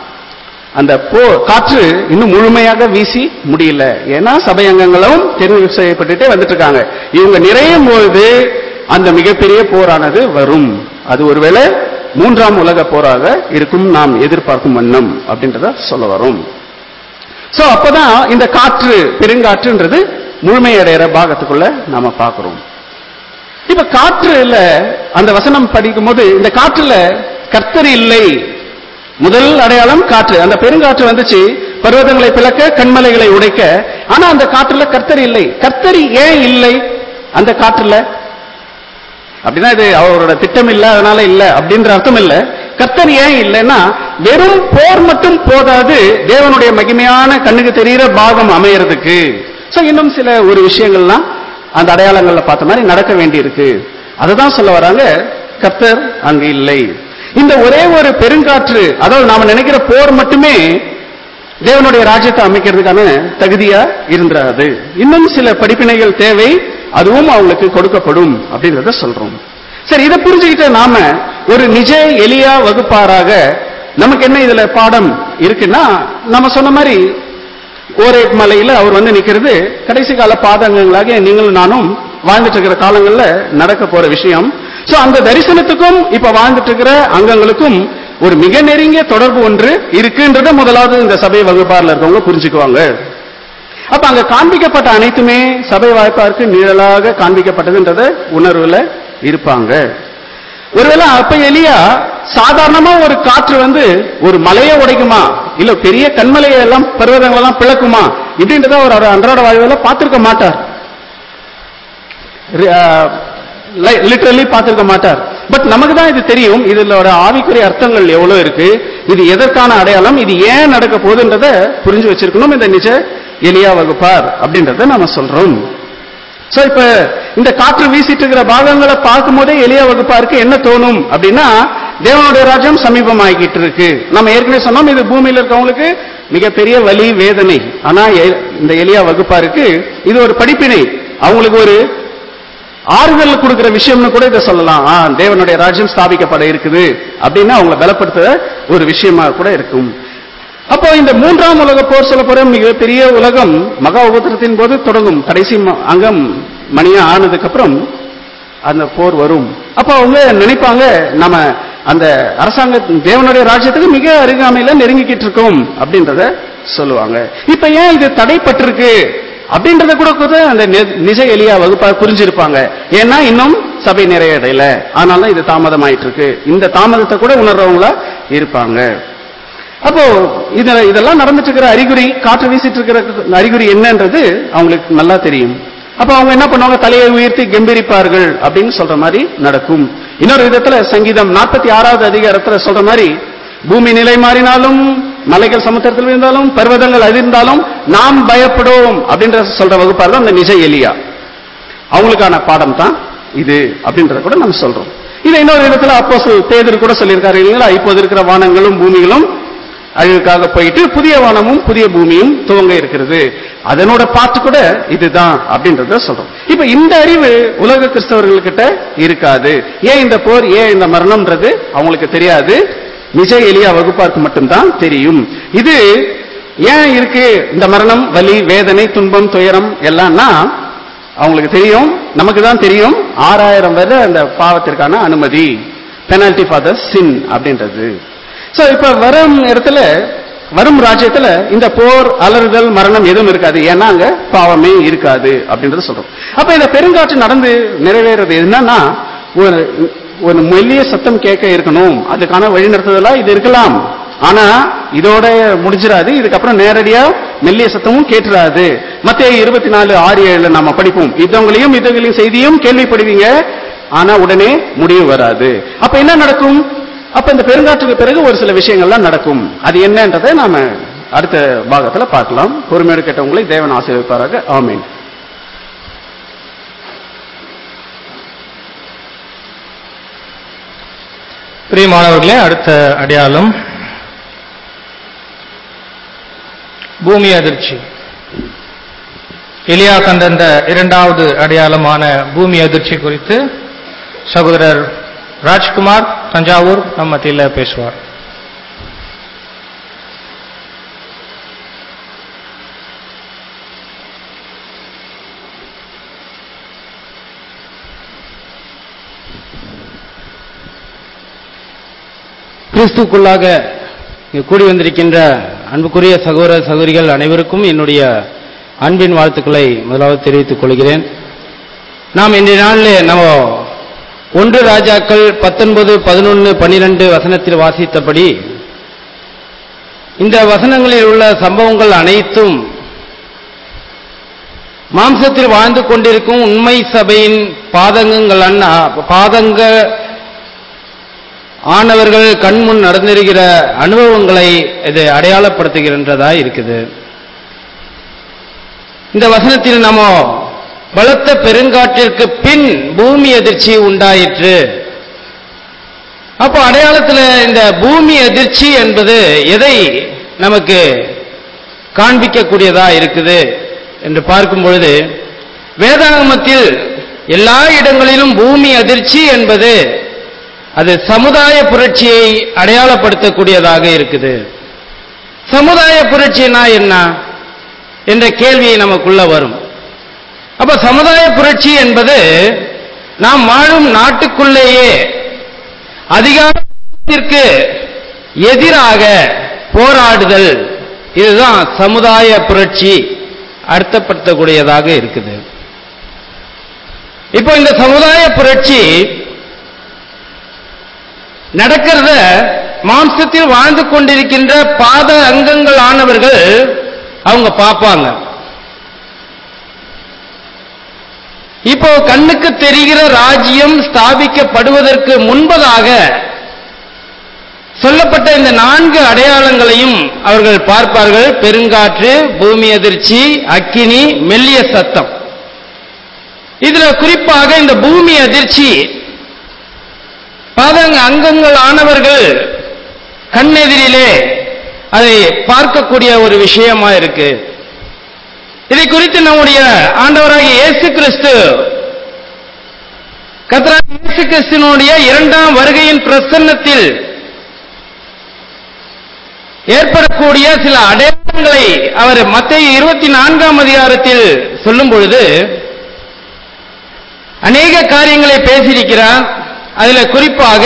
அந்த போ காற்று இன்னும் முழுமையாக வீசி முடியல ஏன்னா சபை அங்கங்களும் தெரிவு செய்யப்பட்டுட்டே வந்துட்டு இருக்காங்க இவங்க நிறையும் பொழுது அந்த மிகப்பெரிய போரானது வரும் அது ஒருவேளை மூன்றாம் உலக போராக இருக்கும் நாம் எதிர்பார்க்கும் வண்ணம் அப்படின்றத சொல்ல வரும் சோ அப்பதான் இந்த காற்று பெருங்காற்றுன்றது முழுமையடைகிற பாகத்துக்குள்ள நாம பார்க்கிறோம் இப்ப காற்றுல அந்த வசனம் படிக்கும் போது இந்த காற்றுல கர்த்தர் இல்லை முதல் அடையாளம் காற்று அந்த பெருங்காற்று வந்துச்சு பர்வதங்களை பிளக்க கண்மலைகளை உடைக்க ஆனா அந்த காற்றுல கர்த்தர் இல்லை கர்த்தர் ஏன் இல்லை அந்த காற்றுல அப்படின்னா இது அவரோட திட்டம் இல்ல அதனால இல்ல அப்படின்ற அர்த்தம் இல்ல கர்த்தர் ஏன் இல்லைன்னா வெறும் போர் மட்டும் போதாது தேவனுடைய மகிமையான கண்ணுக்கு தெரிகிற பாகம் அமையறதுக்கு சோ இன்னும் சில ஒரு விஷயங்கள்லாம் அந்த அடையாளங்கள்ல பார்த்த மாதிரி நடக்க வேண்டியிருக்கு அதுதான் சொல்ல வராங்க கர்த்தர் அங்கு இல்லை இந்த ஒரே ஒரு பெருங்காற்று அதாவது நாம நினைக்கிற போர் மட்டுமே தேவனுடைய ராஜ்யத்தை அமைக்கிறதுக்கான தகுதியா இருந்துராது இன்னும் சில படிப்பினைகள் தேவை அதுவும் அவங்களுக்கு கொடுக்கப்படும் அப்படின்றத சொல்றோம் சரி இதை புரிஞ்சுக்கிட்ட நாம ஒரு நிஜ எளியா வகுப்பாராக நமக்கு என்ன இதுல பாடம் இருக்குன்னா நம்ம சொன்ன மாதிரி ஓரேட் மலையில அவர் வந்து நிக்கிறது கடைசி கால பாதங்கங்களாக நீங்களும் நானும் வாழ்ந்துட்டு இருக்கிற காலங்கள்ல நடக்க போற விஷயம் சோ அந்த தரிசனத்துக்கும் இப்ப வாழ்ந்துட்டு இருக்கிற அங்கங்களுக்கும் ஒரு மிக நெருங்கிய தொடர்பு ஒன்று இருக்குன்றத முதலாவது இந்த சபை வகுப்பார்ல இருக்கவங்க புரிஞ்சுக்குவாங்க அப்ப அங்க காண்பிக்கப்பட்ட அனைத்துமே சபை வாய்ப்பாருக்கு நிழலாக காண்பிக்கப்பட்டதுன்றத உணர்வுல இருப்பாங்க ஒருவேளை அப்ப எலியா சாதாரணமா ஒரு காற்று வந்து ஒரு மலையை உடைக்குமா இல்ல பெரிய கண்மலையை எல்லாம் பர்வதங்கள் எல்லாம் பிளக்குமா இப்படின்றத அவர் அவர் அன்றாட வாழ்வுல பார்த்திருக்க மாட்டார் லிட்டரலி பார்த்திருக்க மாட்டார் பட் நமக்கு தான் இது தெரியும் இதோட ஆவிக்குரிய அர்த்தங்கள் எவ்வளவு இருக்கு இது எதற்கான அடையாளம் இது ஏன் நடக்க போகுதுன்றத புரிஞ்சு வச்சிருக்கணும் இந்த நிஜ எலியா வகுப்பார் அப்படின்றத நாம சொல்றோம் சோ இப்ப இந்த காற்று வீசிட்டு இருக்கிற பாகங்களை பார்க்கும் போதே எளிய வகுப்பாருக்கு என்ன தோணும் அப்படின்னா தேவனுடைய ராஜ்யம் சமீபமாகிட்டு இருக்கு நம்ம ஏற்கனவே சொன்னோம் இது பூமியில இருக்கவங்களுக்கு மிகப்பெரிய வலி வேதனை ஆனா எ- இந்த எளிய வகுப்பாருக்கு இது ஒரு படிப்பினை அவங்களுக்கு ஒரு ஆறுதல் கொடுக்கிற விஷயம்னு கூட இதை சொல்லலாம் ஆ, தேவனுடைய ராஜ்யம் ஸ்தாபிக்கப்பட இருக்குது அப்படின்னு அவங்களை பலப்படுத்த ஒரு விஷயமா கூட இருக்கும் அப்போ இந்த மூன்றாம் உலக போர் சொல்ல போற மிகப்பெரிய உலகம் மகா உபத்திரத்தின் போது தொடங்கும் கடைசி ம- அங்கம் மணியா ஆனதுக்கு அப்புறம் அந்த போர் வரும் அப்போ அவங்க நினைப்பாங்க நம்ம அந்த அரசாங்க தேவனுடைய ராஜ்யத்துக்கு மிக அருகாமையில நெருங்கிக்கிட்டு இருக்கோம் அப்படின்றத சொல்லுவாங்க இப்ப ஏன் இது தடைப்பட்டிருக்கு அப்படின்றத கூட கூட அந்த நி- நிஜ எளியா வகுப்பா புரிஞ்சிருப்பாங்க ஏன்னா இன்னும் சபை நிறையடையல ஆனால இது தாமதமாயிட்டு இருக்கு இந்த தாமதத்தை கூட உணர்றவங்களா இருப்பாங்க அப்போ இதுல இதெல்லாம் நடந்துட்டு இருக்கிற அறிகுறி காற்று வீசிட்டு இருக்கிற அறிகுறி என்னன்றது அவங்களுக்கு நல்லா தெரியும் அப்ப அவங்க என்ன பண்ணுவாங்க தலையை உயர்த்தி கம்பீரிப்பார்கள் அப்படின்னு சொல்ற மாதிரி நடக்கும் இன்னொரு விதத்துல சங்கீதம் நாற்பத்தி ஆறாவது அதிகாரத்துல சொல்ற மாதிரி பூமி நிலை மாறினாலும் மலைகள் சமுத்திரத்தில் இருந்தாலும் பர்வதங்கள் அதிர்ந்தாலும் நாம் பயப்படுவோம் அப்படின்ற சொல்ற வகுப்பார் தான் அந்த நிஜ எலியா அவங்களுக்கான பாடம் தான் இது அப்படின்றத கூட நம்ம சொல்றோம் இதை இன்னொரு விதத்துல அப்போ பேதர் கூட சொல்லியிருக்காரு இல்லைங்களா இப்போது இருக்கிற வானங்களும் பூமிகளும் அழிவுக்காக போயிட்டு புதிய வானமும் புதிய பூமியும் துவங்க இருக்கிறது அதனோட பாட்டு கூட இதுதான் அப்படின்றத சொல்றோம் இப்ப இந்த அறிவு உலக கிறிஸ்தவர்கள்கிட்ட இருக்காது ஏன் இந்த போர் ஏன் இந்த மரணம்ன்றது அவங்களுக்கு தெரியாது நிஜ எளியா வகுப்பாருக்கு மட்டும்தான் தெரியும் இது ஏன் இருக்கு இந்த மரணம் வலி வேதனை துன்பம் துயரம் எல்லாம்னா அவங்களுக்கு தெரியும் நமக்கு தான் தெரியும் ஆறாயிரம் வரை அந்த பாவத்திற்கான அனுமதி பெனால்டி ஃபார் த சின் அப்படின்றது சோ இப்ப வரும் இடத்துல வரும் ராஜ்யத்துல இந்த போர் அலறுதல் மரணம் எதுவும் இருக்காது ஏன்னா அங்க பாவமே இருக்காது அப்படின்றத சொல்றோம் அப்ப இந்த பெருங்காற்று நடந்து நிறைவேறது என்னன்னா ஒரு ஒரு மெல்லிய சத்தம் கேட்க இருக்கணும் அதுக்கான வழிநடத்துதலா இது இருக்கலாம் ஆனா இதோட முடிஞ்சிடாது இதுக்கப்புறம் நேரடியா மெல்லிய சத்தமும் கேட்டுறாது மத்திய இருபத்தி நாலு ஆறு ஏழுல நாம படிப்போம் இதவங்களையும் இதவங்களையும் செய்தியும் கேள்விப்படுவீங்க ஆனா உடனே முடிவு வராது அப்ப என்ன நடக்கும் அப்ப இந்த பெருங்காற்றுக்கு பிறகு ஒரு சில விஷயங்கள்லாம் நடக்கும் அது என்னன்றதை நாம அடுத்த பாகத்துல பார்க்கலாம் பொறுமையோடு கேட்டவங்களை தேவன் ஆசீர்வதிப்பாராக ஆமீன் பிரியமானவர்களே அடுத்த அடையாளம் பூமி அதிர்ச்சி எலியா கண்ட இந்த இரண்டாவது அடையாளமான பூமி அதிர்ச்சி குறித்து சகோதரர் ராஜ்குமார் தஞ்சாவூர் நம் மத்தியில் பேசுவார் கிறிஸ்துக்குள்ளாக இங்கு கூடி வந்திருக்கின்ற அன்புக்குரிய சகோதர சகோதரிகள் அனைவருக்கும் என்னுடைய அன்பின் வாழ்த்துக்களை முதலாவது தெரிவித்துக் கொள்கிறேன் நாம் இன்றைய நாளில் நம்ம ஒன்று ராஜாக்கள் பத்தொன்பது பதினொன்று பன்னிரண்டு வசனத்தில் வாசித்தபடி இந்த வசனங்களில் உள்ள சம்பவங்கள் அனைத்தும் மாம்சத்தில் வாழ்ந்து கொண்டிருக்கும் உண்மை சபையின் பாதகங்கள் அண்ணா பாதங்க ஆனவர்கள் கண்முன் நடந்திருக்கிற அனுபவங்களை இது அடையாளப்படுத்துகின்றதா இருக்குது இந்த வசனத்தில் நம்ம பலத்த பெருங்காற்றிற்கு பின் பூமி அதிர்ச்சி உண்டாயிற்று அப்போ அடையாளத்தில் இந்த பூமி அதிர்ச்சி என்பது எதை நமக்கு காண்பிக்கக்கூடியதா இருக்குது என்று பார்க்கும் பொழுது வேதாகமத்தில் எல்லா இடங்களிலும் பூமி அதிர்ச்சி என்பது அது சமுதாய புரட்சியை அடையாளப்படுத்தக்கூடியதாக இருக்குது சமுதாய புரட்சினா என்ன என்ற கேள்வி நமக்குள்ள வரும் அப்ப சமுதாய புரட்சி என்பது நாம் வாழும் நாட்டுக்குள்ளேயே அதிகாரத்திற்கு எதிராக போராடுதல் இதுதான் சமுதாய புரட்சி அர்த்தப்படுத்தக்கூடியதாக இருக்குது இப்போ இந்த சமுதாய புரட்சி நடக்கிறத மாம்சத்தில் வாழ்ந்து கொண்டிருக்கின்ற பாத அங்கங்கள் ஆனவர்கள் அவங்க பார்ப்பாங்க இப்போ கண்ணுக்கு தெரிகிற ராஜ்யம் ஸ்தாபிக்கப்படுவதற்கு முன்பதாக சொல்லப்பட்ட இந்த நான்கு அடையாளங்களையும் அவர்கள் பார்ப்பார்கள் பெருங்காற்று பூமி அதிர்ச்சி அக்கினி மெல்லிய சத்தம் இதுல குறிப்பாக இந்த பூமி அதிர்ச்சி பாதங்க அங்கங்கள் ஆனவர்கள் கண்ணெதிரிலே அதை பார்க்கக்கூடிய ஒரு விஷயமா இருக்கு இதை குறித்து நம்முடைய ஆண்டவராகிய இயேசு கிறிஸ்து கர்த்தராகிய இயேசு கிறிஸ்துவனுடைய இரண்டாம் வருகையின் பிரசன்னத்தில் ஏற்படக்கூடிய சில அடையாளங்களை அவர் மத்திய இருபத்தி நான்காம் அதிகாரத்தில் சொல்லும் பொழுது அநேக காரியங்களை பேசியிருக்கிறார் அதுல குறிப்பாக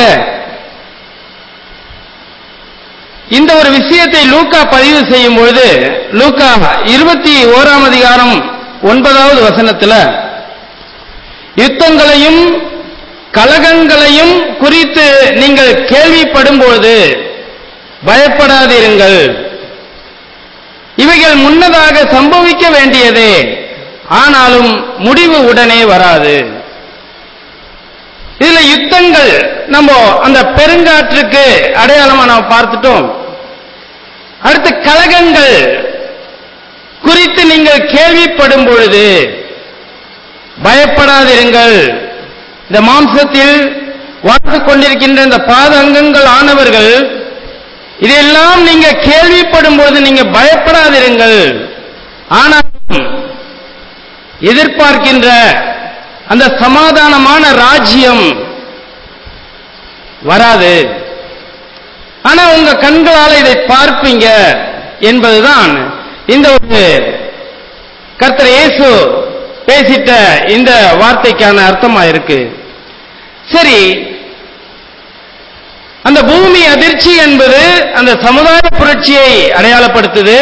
இந்த ஒரு விஷயத்தை லூக்கா பதிவு செய்யும் பொழுது லூக்கா இருபத்தி ஓராம் அதிகாரம் ஒன்பதாவது வசனத்துல யுத்தங்களையும் கலகங்களையும் குறித்து நீங்கள் கேள்விப்படும் பொழுது பயப்படாதிருங்கள் இவைகள் முன்னதாக சம்பவிக்க வேண்டியதே ஆனாலும் முடிவு உடனே வராது இதுல யுத்தங்கள் நம்ம அந்த பெருங்காற்றுக்கு அடையாளமா நம்ம பார்த்துட்டோம் அடுத்து கலகங்கள் குறித்து நீங்கள் கேள்விப்படும் பொழுது பயப்படாதிருங்கள் இந்த மாம்சத்தில் வாழ்ந்து கொண்டிருக்கின்ற இந்த பாதங்கங்கள் ஆனவர்கள் இதெல்லாம் நீங்க கேள்விப்படும் பொழுது நீங்க பயப்படாதிருங்கள் ஆனாலும் எதிர்பார்க்கின்ற அந்த சமாதானமான ராஜ்யம் வராது ஆனா உங்க கண்களால இதை பார்ப்பீங்க என்பதுதான் இந்த ஒரு கர்த்தர் இயேசு பேசிட்ட இந்த வார்த்தைக்கான அர்த்தமா இருக்கு சரி அந்த பூமி அதிர்ச்சி என்பது அந்த சமுதாய புரட்சியை அடையாளப்படுத்துது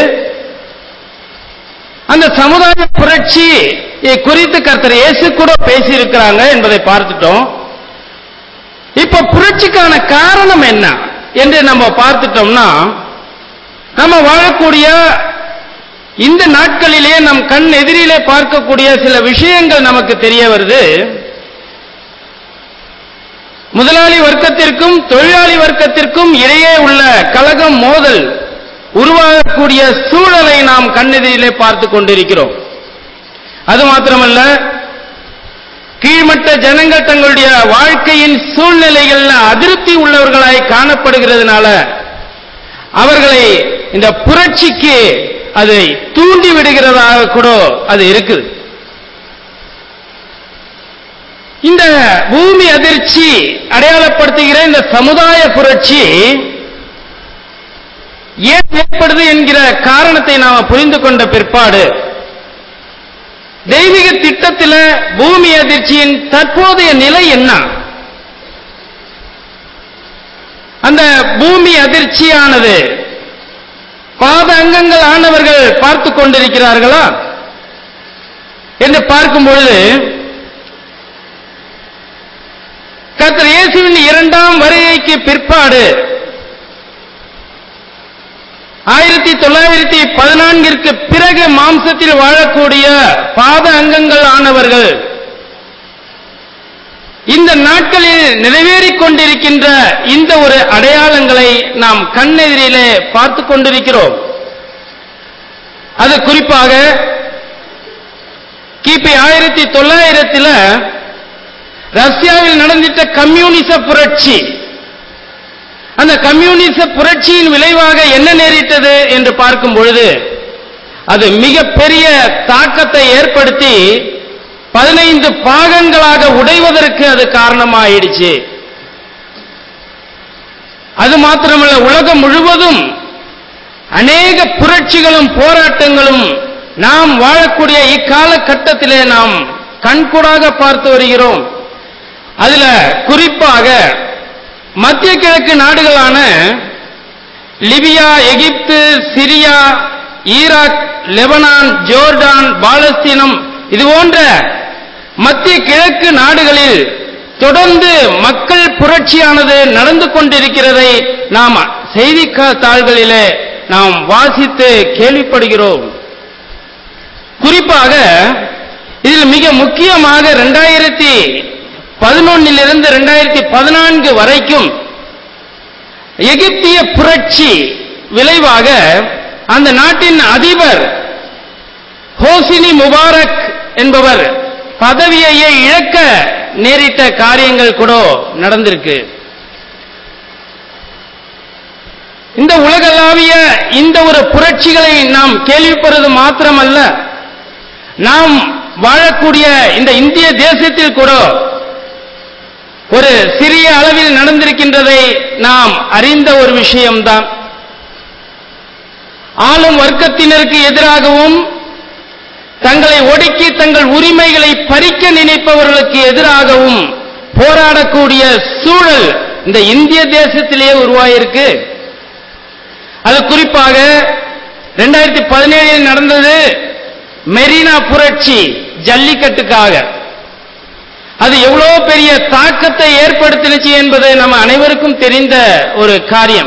அந்த சமுதாய புரட்சி குறித்து கர்த்தர் இயேசு கூட பேசியிருக்கிறாங்க என்பதை பார்த்துட்டோம் இப்ப புரட்சிக்கான காரணம் என்ன என்று நம்ம பார்த்துட்டோம்னா நம்ம வாழக்கூடிய இந்த நாட்களிலே நம் கண் எதிரிலே பார்க்கக்கூடிய சில விஷயங்கள் நமக்கு தெரிய வருது முதலாளி வர்க்கத்திற்கும் தொழிலாளி வர்க்கத்திற்கும் இடையே உள்ள கலகம் மோதல் உருவாகக்கூடிய சூழலை நாம் கண்ணெதிரிலே பார்த்து கொண்டிருக்கிறோம் அது மாத்திரமல்ல கீழ்மட்ட ஜனங்கள் தங்களுடைய வாழ்க்கையின் சூழ்நிலைகள் அதிருப்தி உள்ளவர்களாய் காணப்படுகிறதுனால அவர்களை இந்த புரட்சிக்கு அதை தூண்டி விடுகிறதாக கூட அது இருக்குது இந்த பூமி அதிர்ச்சி அடையாளப்படுத்துகிற இந்த சமுதாய புரட்சி ஏன் ஏற்படுது என்கிற காரணத்தை நாம் புரிந்து கொண்ட பிற்பாடு தெய்வீக திட்டத்தில் பூமி அதிர்ச்சியின் தற்போதைய நிலை என்ன அந்த பூமி அதிர்ச்சியானது பாத அங்கங்கள் ஆனவர்கள் பார்த்து கொண்டிருக்கிறார்களா என்று பார்க்கும் பொழுது கர்த்தர் இயேசுவின் இரண்டாம் வருகைக்கு பிற்பாடு ஆயிரத்தி தொள்ளாயிரத்தி பதினான்கிற்கு பிறகு மாம்சத்தில் வாழக்கூடிய பாத அங்கங்கள் ஆனவர்கள் இந்த நாட்களில் நிறைவேறிக் கொண்டிருக்கின்ற இந்த ஒரு அடையாளங்களை நாம் கண்ணெதிரிலே பார்த்து கொண்டிருக்கிறோம் அது குறிப்பாக கிபி ஆயிரத்தி தொள்ளாயிரத்தில் ரஷ்யாவில் நடந்திட்ட கம்யூனிச புரட்சி அந்த கம்யூனிச புரட்சியின் விளைவாக என்ன நேரிட்டது என்று பார்க்கும் பொழுது அது மிகப்பெரிய தாக்கத்தை ஏற்படுத்தி பதினைந்து பாகங்களாக உடைவதற்கு அது காரணமாயிடுச்சு அது மாத்திரமல்ல உலகம் முழுவதும் அநேக புரட்சிகளும் போராட்டங்களும் நாம் வாழக்கூடிய இக்காலகட்டத்திலே நாம் கண்கூடாக பார்த்து வருகிறோம் அதுல குறிப்பாக மத்திய கிழக்கு நாடுகளான Libya Egypt Syria Iraq Lebanon Jordan பாலஸ்தீனம் இது போன்ற மத்திய கிழக்கு நாடுகளில் தொடர்ந்து மக்கள் புரட்சியானது நடந்து கொண்டிருக்கிறதை நாம் செய்தி தாள்களிலே நாம் வாசித்து கேள்விப்படுகிறோம் குறிப்பாக இதில் மிக முக்கியமாக இரண்டாயிரத்தி பதினொன்னிலிருந்து இரண்டாயிரத்தி பதினான்கு வரைக்கும் எகிப்திய புரட்சி விளைவாக அந்த நாட்டின் அதிபர் ஹோசினி முபாரக் என்பவர் பதவியையே இழக்க நேரிட்ட காரியங்கள் கூட நடந்திருக்கு இந்த உலகளாவிய இந்த ஒரு புரட்சிகளை நாம் கேள்விப்படுறது மாத்திரமல்ல நாம் வாழக்கூடிய இந்த இந்திய தேசத்தில் கூட ஒரு சிறிய அளவில் நடந்திருக்கின்றதை நாம் அறிந்த ஒரு விஷயம்தான் ஆளும் வர்க்கத்தினருக்கு எதிராகவும் தங்களை ஒடுக்கி தங்கள் உரிமைகளை பறிக்க நினைப்பவர்களுக்கு எதிராகவும் போராடக்கூடிய சூழல் இந்த இந்திய தேசத்திலேயே உருவாயிருக்கு அது குறிப்பாக இரண்டாயிரத்தி பதினேழில் நடந்தது மெரினா புரட்சி ஜல்லிக்கட்டுக்காக அது எவ்வளவு பெரிய தாக்கத்தை ஏற்படுத்தினுச்சு என்பது நம்ம அனைவருக்கும் தெரிந்த ஒரு காரியம்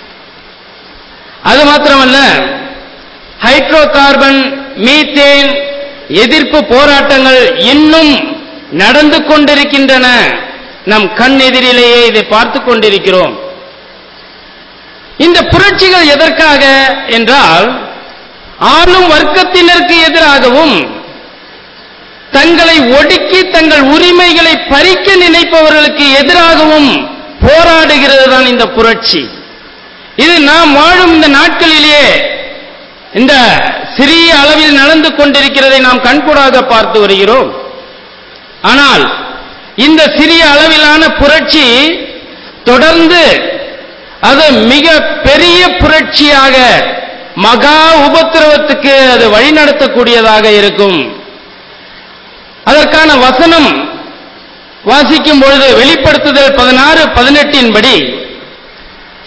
அது மாத்திரமல்ல ஹைட்ரோ கார்பன் மீத்தேன் எதிர்ப்பு போராட்டங்கள் இன்னும் நடந்து கொண்டிருக்கின்றன நம் கண் எதிரிலேயே இதை பார்த்து கொண்டிருக்கிறோம் இந்த புரட்சிகள் எதற்காக என்றால் ஆளும் வர்க்கத்தினருக்கு எதிராகவும் தங்களை ஒடுக்கி தங்கள் உரிமைகளை பறிக்க நினைப்பவர்களுக்கு எதிராகவும் போராடுகிறது தான் இந்த புரட்சி இது நாம் வாழும் இந்த நாட்களிலே இந்த சிறிய அளவில் நடந்து கொண்டிருக்கிறதை நாம் கண்கூடாக பார்த்து வருகிறோம் ஆனால் இந்த சிறிய அளவிலான புரட்சி தொடர்ந்து அது மிக பெரிய புரட்சியாக மகா உபத்திரவத்துக்கு அது வழிநடத்தக்கூடியதாக இருக்கும் அதற்கான வசனம் வாசிக்கும் பொழுது வெளிப்படுத்துதல் பதினாறு பதினெட்டின் படி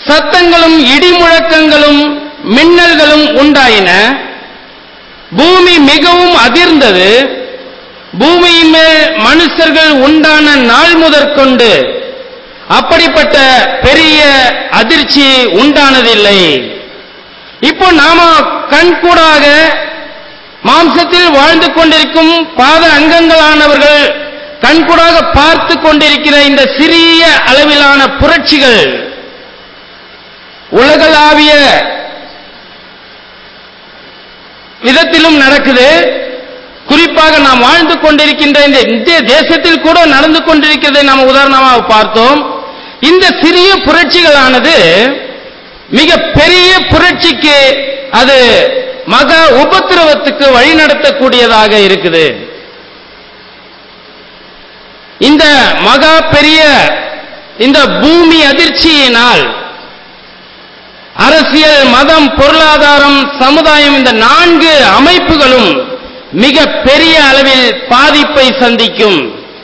சத்தங்களும் இடிமுழக்கங்களும் மின்னல்களும் உண்டாயின பூமி மிகவும் அதிர்ந்தது பூமியின் மேல் மனுஷர்கள் உண்டான நாள் முதற்கொண்டு அப்படிப்பட்ட பெரிய அதிர்ச்சி உண்டானதில்லை இப்போ நாம கண்கூடாக மாம்சத்தில் வாழ்ந்து கொண்டிருக்கும் பாத அங்கங்களானவர்கள் கண்கூடாக பார்த்து கொண்டிருக்கிற இந்த சிறிய அளவிலான புரட்சிகள் உலகளாவிய விதத்திலும் நடக்குது குறிப்பாக நாம் வாழ்ந்து கொண்டிருக்கின்ற இந்த இந்திய தேசத்தில் கூட நடந்து கொண்டிருக்கிறதை நாம் உதாரணமாக பார்த்தோம் இந்த சிறிய புரட்சிகளானது மிக பெரிய புரட்சிக்கு அது மகா உபத்திரவத்துக்கு வழிநடத்தக்கூடியதாக இருக்குது இந்த மகா பெரிய இந்த பூமி அதிர்ச்சியினால் அரசியல் மதம் பொருளாதாரம் சமுதாயம் இந்த நான்கு அமைப்புகளும் மிக பெரிய அளவில் பாதிப்பை சந்திக்கும்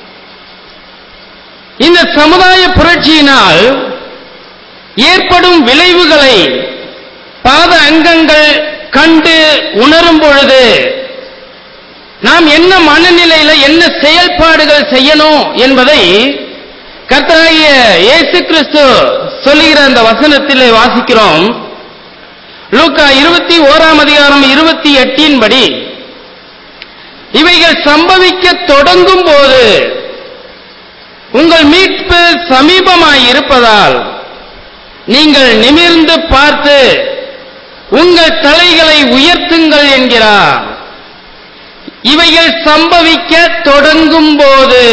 இந்த சமுதாய புரட்சியினால் ஏற்படும் விளைவுகளை பாத அங்கங்கள் கண்டு உணரும் பொழுது நாம் என்ன மனநிலையில என்ன செயல்பாடுகள் செய்யணும் என்பதை கர்த்தராகிய இயேசு கிறிஸ்து சொல்லுகிற அந்த வசனத்திலே வாசிக்கிறோம் லூக்கா இருபத்தி ஓராம் அதிகாரம் இருபத்தி எட்டின் படி இவைகள் சம்பவிக்க தொடங்கும் போது உங்கள் மீட்பு சமீபமாய் இருப்பதால் நீங்கள் நிமிர்ந்து பார்த்து உங்கள் தலைகளை உயர்த்துங்கள் என்கிறார் இவைகள் சம்பவிக்க தொடங்கும் போது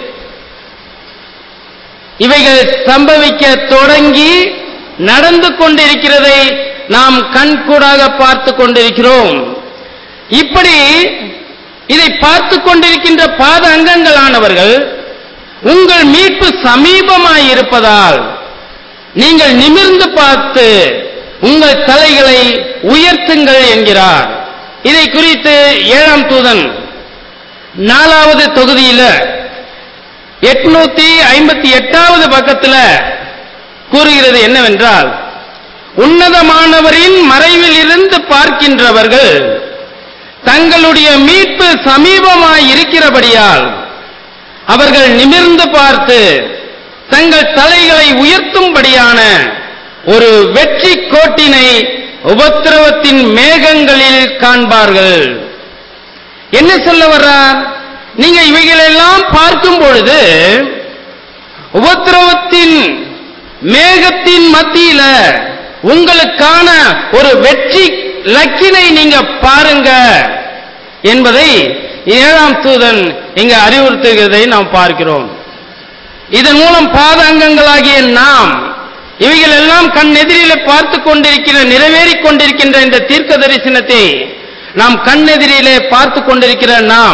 இவைகள் சம்பவிக்க தொடங்கி நடந்து கொண்டிருக்கிறதை நாம் கண்கூடாக பார்த்து கொண்டிருக்கிறோம் இப்படி இதை பார்த்து கொண்டிருக்கின்ற பாத அங்கங்களானவர்கள் உங்கள் மீட்பு சமீபமாய் இருப்பதால் நீங்கள் நிமிர்ந்து பார்த்து உங்கள் தலைகளை உயர்த்துங்கள் என்கிறார் இதை குறித்து ஏழாம் தூதன் நாலாவது தொகுதியில எட்நூத்தி ஐம்பத்தி எட்டாவது பக்கத்துல கூறுகிறது என்னவென்றால் உன்னதமானவரின் மறைவில் இருந்து பார்க்கின்றவர்கள் தங்களுடைய மீட்பு சமீபமாய் இருக்கிறபடியால் அவர்கள் நிமிர்ந்து பார்த்து தங்கள் தலைகளை உயர்த்தும்படியான ஒரு வெற்றி கோட்டினை உபத்திரவத்தின் மேகங்களில் காண்பார்கள் என்ன சொல்ல வர்றார் நீங்க இவைகளெல்லாம் பார்க்கும் பொழுது உபத்திரவத்தின் மேகத்தின் மத்தியில உங்களுக்கான ஒரு வெற்றி லக்கினை நீங்க பாருங்க என்பதை ஏழாம் தூதன் இங்க அறிவுறுத்துகிறதை நாம் பார்க்கிறோம் இதன் மூலம் பாதாங்கங்களாகிய நாம் இவைகள் எல்லாம் கண் எதிரிலே பார்த்து கொண்டிருக்கிற நிறைவேறிக் கொண்டிருக்கின்ற இந்த தீர்க்க தரிசனத்தை நாம் கண்ணெதிரிலே பார்த்து கொண்டிருக்கிற நாம்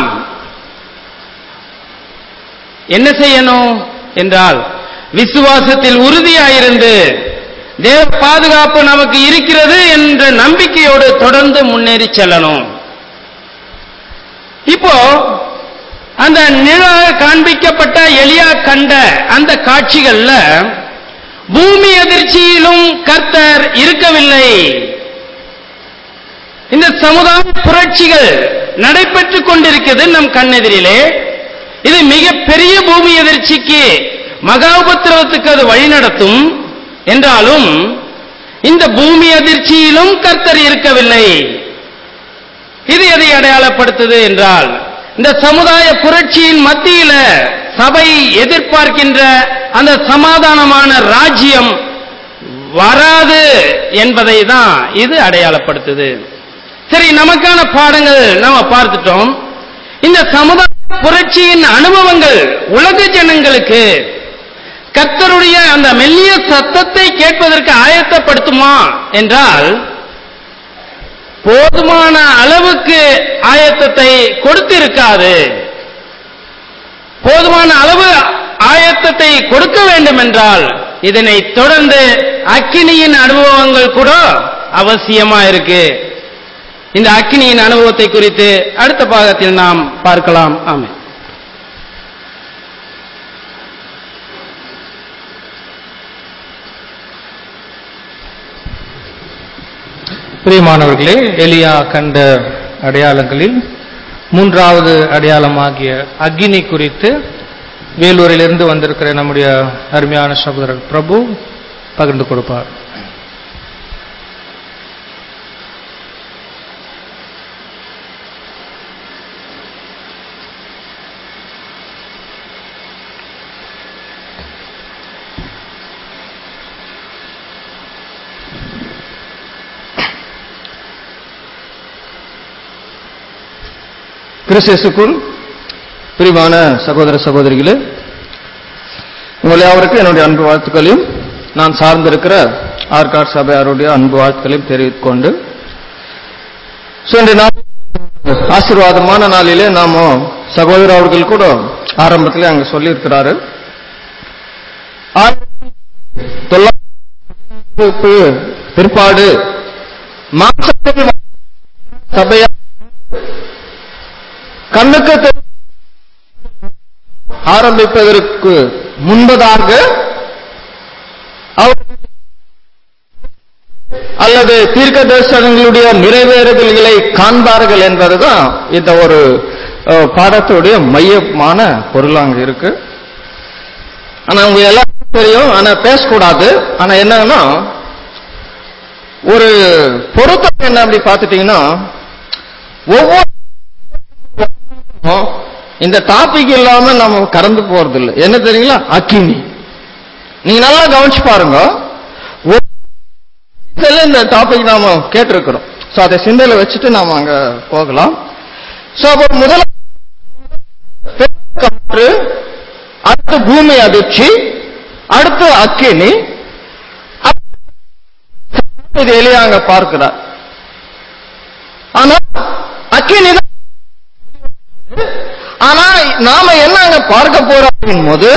என்ன செய்யணும் என்றால் விசுவாசத்தில் உறுதியாயிருந்து தேவ பாதுகாப்பு நமக்கு இருக்கிறது என்ற நம்பிக்கையோடு தொடர்ந்து முன்னேறி செல்லணும் இப்போ அந்த நிழலாக காண்பிக்கப்பட்ட எலியா கண்ட அந்த காட்சிகள்ல பூமி அதிர்ச்சியிலும் கர்த்தர் இருக்கவில்லை இந்த சமுதாய புரட்சிகள் நடைபெற்றுக் கொண்டிருக்கிறது நம் கண்ணெதிரிலே இது மிக பெரிய பூமி எதிர்ச்சிக்கு மகா உபத்திரவத்துக்கு அது வழிநடத்தும் என்றாலும் இந்த பூமி அதிர்ச்சியிலும் கர்த்தர் இருக்கவில்லை இது எதை அடையாளப்படுத்துது என்றால் இந்த சமுதாய புரட்சியின் மத்தியில சபை எதிர்பார்க்கின்ற அந்த சமாதானமான ராஜ்யம் வராது என்பதை தான் இது அடையாளப்படுத்துது சரி நமக்கான பாடங்கள் நாம பார்த்துட்டோம் இந்த சமுதாய புரட்சியின் அனுபவங்கள் உலக ஜனங்களுக்கு கர்த்தருடைய அந்த மெல்லிய சத்தத்தை கேட்பதற்கு ஆயத்தப்படுத்துமா என்றால் போதுமான அளவுக்கு ஆயத்தத்தை கொடுத்திருக்காது போதுமான அளவு ஆயத்தத்தை கொடுக்க வேண்டும் என்றால் இதனை தொடர்ந்து அக்கினியின் அனுபவங்கள் கூட அவசியமா இருக்கு இந்த அக்கினியின் அனுபவத்தை குறித்து அடுத்த பாகத்தில் நாம் பார்க்கலாம் ஆமென் பிரியமானவர்களே எலியா கண்ட அடையாளங்களில் மூன்றாவது அடையாளமாகிய அக்னி குறித்து வேலூரிலிருந்து வந்திருக்கிற நம்முடைய அருமையான சகோதரர் பிரபு பகிர்ந்து கொடுப்பார் கிறிஸ்துக்குள் பிரிவான சகோதர சகோதரிகளே உங்கள் யாவருக்கும் என்னுடைய அன்பு வாழ்த்துக்களையும் நான் சார்ந்திருக்கிற ஆர்காட் சபையாருடைய அன்பு வாழ்த்துக்களையும் தெரிவித்துக் கொண்டு ஸோ இன்று நாள் ஆசீர்வாதமான நாளிலே நாம சகோதரர் அவர்கள் கூட ஆரம்பத்திலே அங்க சொல்லியிருக்கிறாரு ஆயிரத்தி தொள்ளாயிரத்து பிற்பாடு மாசத்தில் சபையா கண்ணுக்கு தெரி- ஆரம்பிப்பதற்கு முன்பதாக அவர் அல்லது தீர்க்க தரிசனங்களுடைய நிறைவேறுதல்களை காண்பார்கள் என்பதுதான் இந்த ஒரு அஹ், பாடத்துடைய மையமான பொருள் அங்க இருக்கு ஆனா உங்க எல்லாருக்கும் தெரியும் ஆனா பேசக்கூடாது ஆனா என்னன்னா ஒரு பொருத்தம் என்ன அப்படி பார்த்துட்டீங்கன்னா ஒவ்வொரு இந்த டாபிக் இல்லாம நம்ம கடந்து போறது இல்லை என்ன தெரியுங்களா அக்கினி நீங்க நல்லா கவனிச்சு பாருங்க ஒரு இதுல இந்த டாபிக் நாம கேட்டிருக்கிறோம் சோ அதை சிந்தையில வச்சுட்டு நாம அங்க போகலாம் சோ அப்ப முதல்ல காற்று அடுத்து பூமி அதிர்ச்சி அடுத்து அக்கினி அப்ப இது எளியா அங்க பார்க்கிறார் ஆனா அக்கினி தான் ஆனா நாம என்ன அங்க பார்க்க போறோம் அப்படின் போது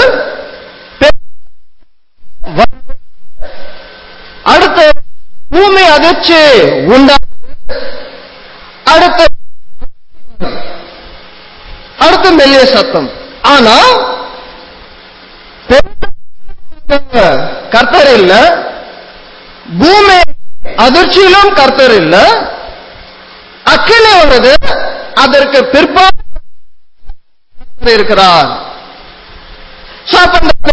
அடுத்து பூமி அதிர்ச்சி உண்டா அடுத்து அடுத்து மெல்லிய சத்தம் ஆனா கர்த்தர் இல்ல பூமி அதிர்ச்சியிலும் கர்த்தர் இல்ல அக்கினி வருது அதற்கு பிற்பாடு இருக்கிறார் So, அப்ப இந்த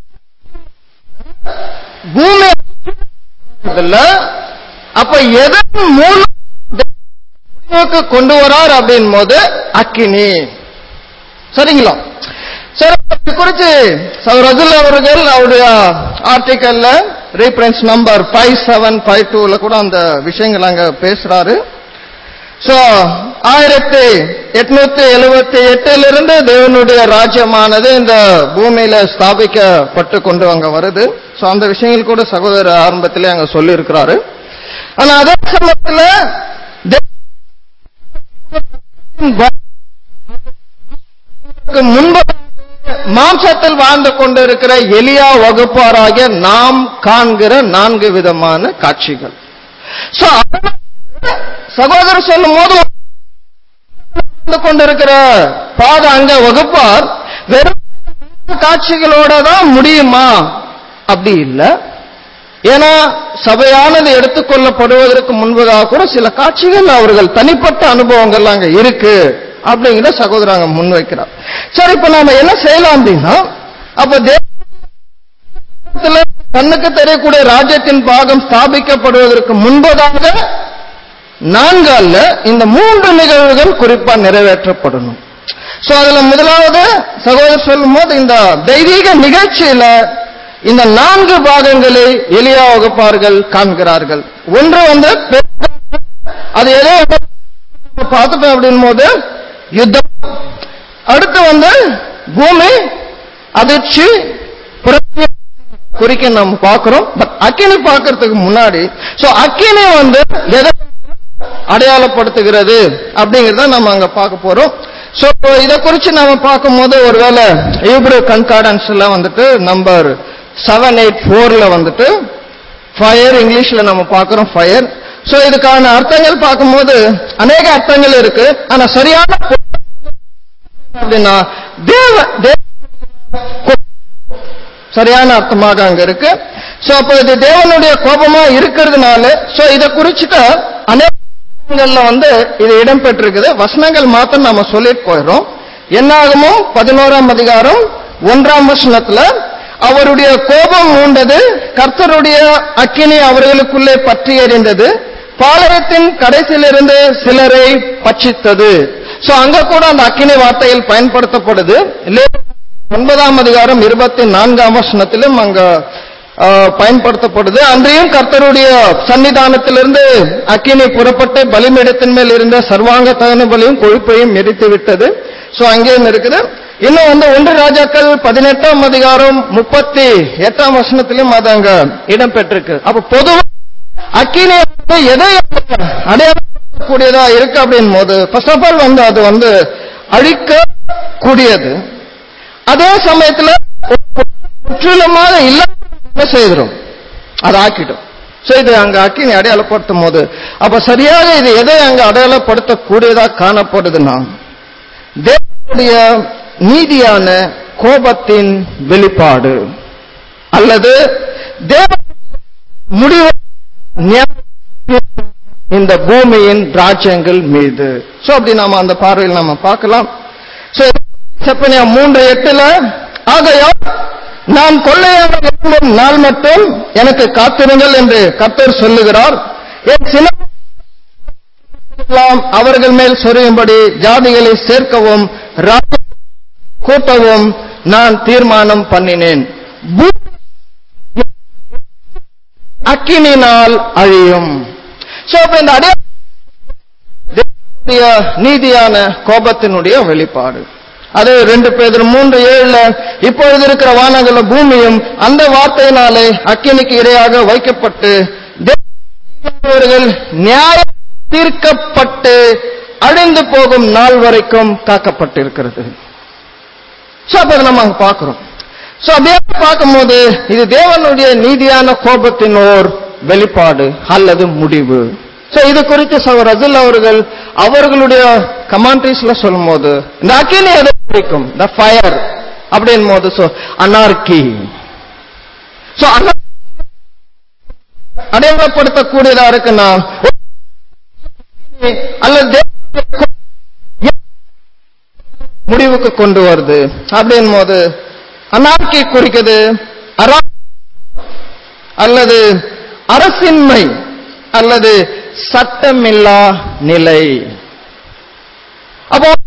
பூமி இல்ல அப்ப எதன் மூலம் முடிவுக்கு கொண்டு வரார் அப்படின் போது அக்கினி சரிங்களா சரி இது குறித்து சகோதரர் ரஜுல் அவர்கள் அவருடைய ஆர்டிக்கல்ல reference number five seven five டூல கூட அந்த விஷயங்கள் அங்க பேசுறாரு சோ ஆயிரத்தி எட்நூத்தி எழுபத்தி எட்டிலிருந்து தேவனுடைய ராஜ்யமானது இந்த பூமியில ஸ்தாபிக்கப்பட்டு கொண்டு அங்க வருது சோ அந்த விஷயங்கள் கூட சகோதரர் ஆரம்பத்திலே அங்க சொல்லி இருக்கிறாரு ஆனா அதே சமயத்துல தேவனுக்கு முன்பு மாம்சத்தில் வாழ்ந்து கொண்டிருக்கிற எலியா வகுப்பாராகிய நாம் காண்கிற நான்கு விதமான காட்சிகள் சோ அதனால சகோதரர் சொல்லும் போது வாழ்ந்து கொண்டிருக்கிற பாத அங்க வகுப்பார் வெறும் காட்சிகளோட தான் முடியுமா அப்படி இல்ல ஏன்னா சபையானது எடுத்துக்கொள்ளப்படுவதற்கு முன்பதாக கூட சில காட்சிகள் அவர்கள் தனிப்பட்ட அனுபவங்கள் அங்க இருக்கு அப்படிங்கிற சகோதரர் அங்க முன்வைக்கிறார் சரி இப்ப நாம என்ன செய்யலாம் அப்படின்னா அப்ப தேவத்துல கண்ணுக்கு தெரியக்கூடிய ராஜ்யத்தின் பாகம் ஸ்தாபிக்கப்படுவதற்கு முன்பதாக நான்கு அல்ல இந்த மூன்று நிகழ்வுகள் குறிப்பா நிறைவேற்றப்படணும் சோ அதுல முதலாவது சகோதரர் சொல்லும் போது இந்த தெய்வீக நிகழ்ச்சியில இந்த நான்கு பாகங்களை எளியா வகுப்பார்கள் காண்கிறார்கள் ஒன்று வந்து பெருங்காற்று. அது எதோ பார்த்துட்டோம் அப்படின் போது யுத்தம் அடுத்து வந்து பூமி அதிர்ச்சி புரட்சி குறிக்க நம்ம பார்க்கிறோம் பட் அக்கினி பார்க்கறதுக்கு முன்னாடி சோ அக்கினி வந்து எதை அடையாளப்படுத்துகிறது அப்படிங்கறத நம்ம அங்க பார்க்க போறோம் சோ இத குறிச்சு நாம பார்க்கும்போது ஒருவேளை ஈப்ரு கன்கார்டன்ஸ்ல வந்துட்டு நம்பர் செவன் எயிட் ஃபோர்ல வந்துட்டு ஃபயர் இங்கிலீஷ்ல நம்ம பார்க்கிறோம் ஃபயர் சோ இதுக்கான அர்த்தங்கள் பார்க்கும்போது அநேக அர்த்தங்கள் இருக்கு ஆனா சரியான பொருள் அப்படின்னா தேவ தேவ சரியான அர்த்தமாக அங்க இருக்கு சோ அப்ப இது தேவனுடைய கோபமா இருக்கிறதுனால சோ இத குறிச்சுட்டு அநேகங்கள்ல வந்து இது இடம்பெற்றிருக்குது வசனங்கள் மாத்திரம் நாம சொல்லிட்டு போயிடும் என்னாகுமோ பதினோராம் அதிகாரம் ஒன்றாம் வசனத்துல அவருடைய கோபம் மூண்டது கர்த்தருடைய அக்கினி அவர்களுக்குள்ளே பற்றி எறிந்தது பாளையத்தின் கடைசியிலிருந்து சிலரை பட்சித்தது சோ அங்க கூட அந்த அக்கினி வார்த்தையில் பயன்படுத்தப்படுது லே- ஒன்பதாம் அதிகாரம் இருபத்தி நான்காம் வசனத்திலும் அங்க ஆ, பயன்படுத்தப்படுது அன்றையும் கர்த்தருடைய சன்னிதானத்திலிருந்து அக்கினி புறப்பட்டு பலிமிடத்தின் மேல் இருந்த சர்வாங்க தகன பலியும் கொழுப்பையும் எரித்து விட்டது சோ அங்கேயும் இருக்குது இன்னும் வந்து ஒன்று ராஜாக்கள் பதினெட்டாம் அதிகாரம் முப்பத்தி எட்டாம் வசனத்திலும் அது அங்க இடம்பெற்றிருக்கு அப்ப பொதுவா அக்கினி வந்து எதை அடையாளக்கூடியதா இருக்கு அப்படின் போது ஃபர்ஸ்ட் ஆஃப் ஆல் வந்து அது வந்து அழிக்க கூடியது அதே சமயத்துல முற்றிலுமாக இல்லாம என்ன செய்கிறோம் அதை ஆக்கிட்டோம் சோ இது அங்க அக்கினி அடையாளப்படுத்தும் போது அப்ப சரியாக இது எதை அங்க அடையாளப்படுத்தக்கூடியதா காணப்படுதுன்னா தேவனுடைய நீதியான கோபத்தின் வெளிப்பாடு அல்லது தேவ முடிவு நியாயம் இந்த பூமியின் ராஜ்யங்கள் மீது சோ அப்படி நாம அந்த பார்வையில் நாம பார்க்கலாம் சோ செப்பனியா மூன்று எட்டுல ஆகையால் நான் கொள்ளையாக விரும்பும் நாள் மட்டும் எனக்கு காத்திருங்கள் என்று கர்த்தர் சொல்லுகிறார் என் சில எல்லாம் அவர்கள் மேல் சொரியும்படி ஜாதிகளை சேர்க்கவும் ராஜ்ய கூட்டவும் நான் தீர்மானம் பண்ணினேன் பூ- அக்கினினால் அழியும் சோ அப்ப இந்த அடைய தேவனுடைய நீதியான கோபத்தினுடைய வெளிப்பாடு அது ரெண்டு பேர் மூன்று ஏழுல இப்பொழுது இருக்கிற வானங்கள பூமியும் அந்த வார்த்தையினாலே அக்கினிக்கு இரையாக வைக்கப்பட்டு தேவர்கள் நியாய தீர்க்கப்பட்டு அழிந்து போகும் நாள் வரைக்கும் காக்கப்பட்டிருக்கிறது சோ அப்ப இதை நம்ம அங்க பார்க்கிறோம் சோ அப்படியே பார்க்கும்போது இது தேவனுடைய நீதியான கோபத்தின் ஓர் வெளிப்பாடு அல்லது முடிவு சோ இது குறித்து சகோதரர் ரஜில் அவர்கள் அவர்களுடைய கமெண்ட்ரிஸ்ல சொல்லும்போது இந்த அக்கினி எதை குறிக்கும் த ஃபயர் அப்படின் போது சோ அனார்கி சோ அடையாளப்படுத்தக்கூடியதா இருக்குன்னா அல்லது தேவனுடைய முடிவுக்கு கொண்டு வருது அப்படின் போது அனார்கி குறிக்குது அரா அல்லது அரசின்மை அல்லது சட்டமில்லா நிலை அப்போ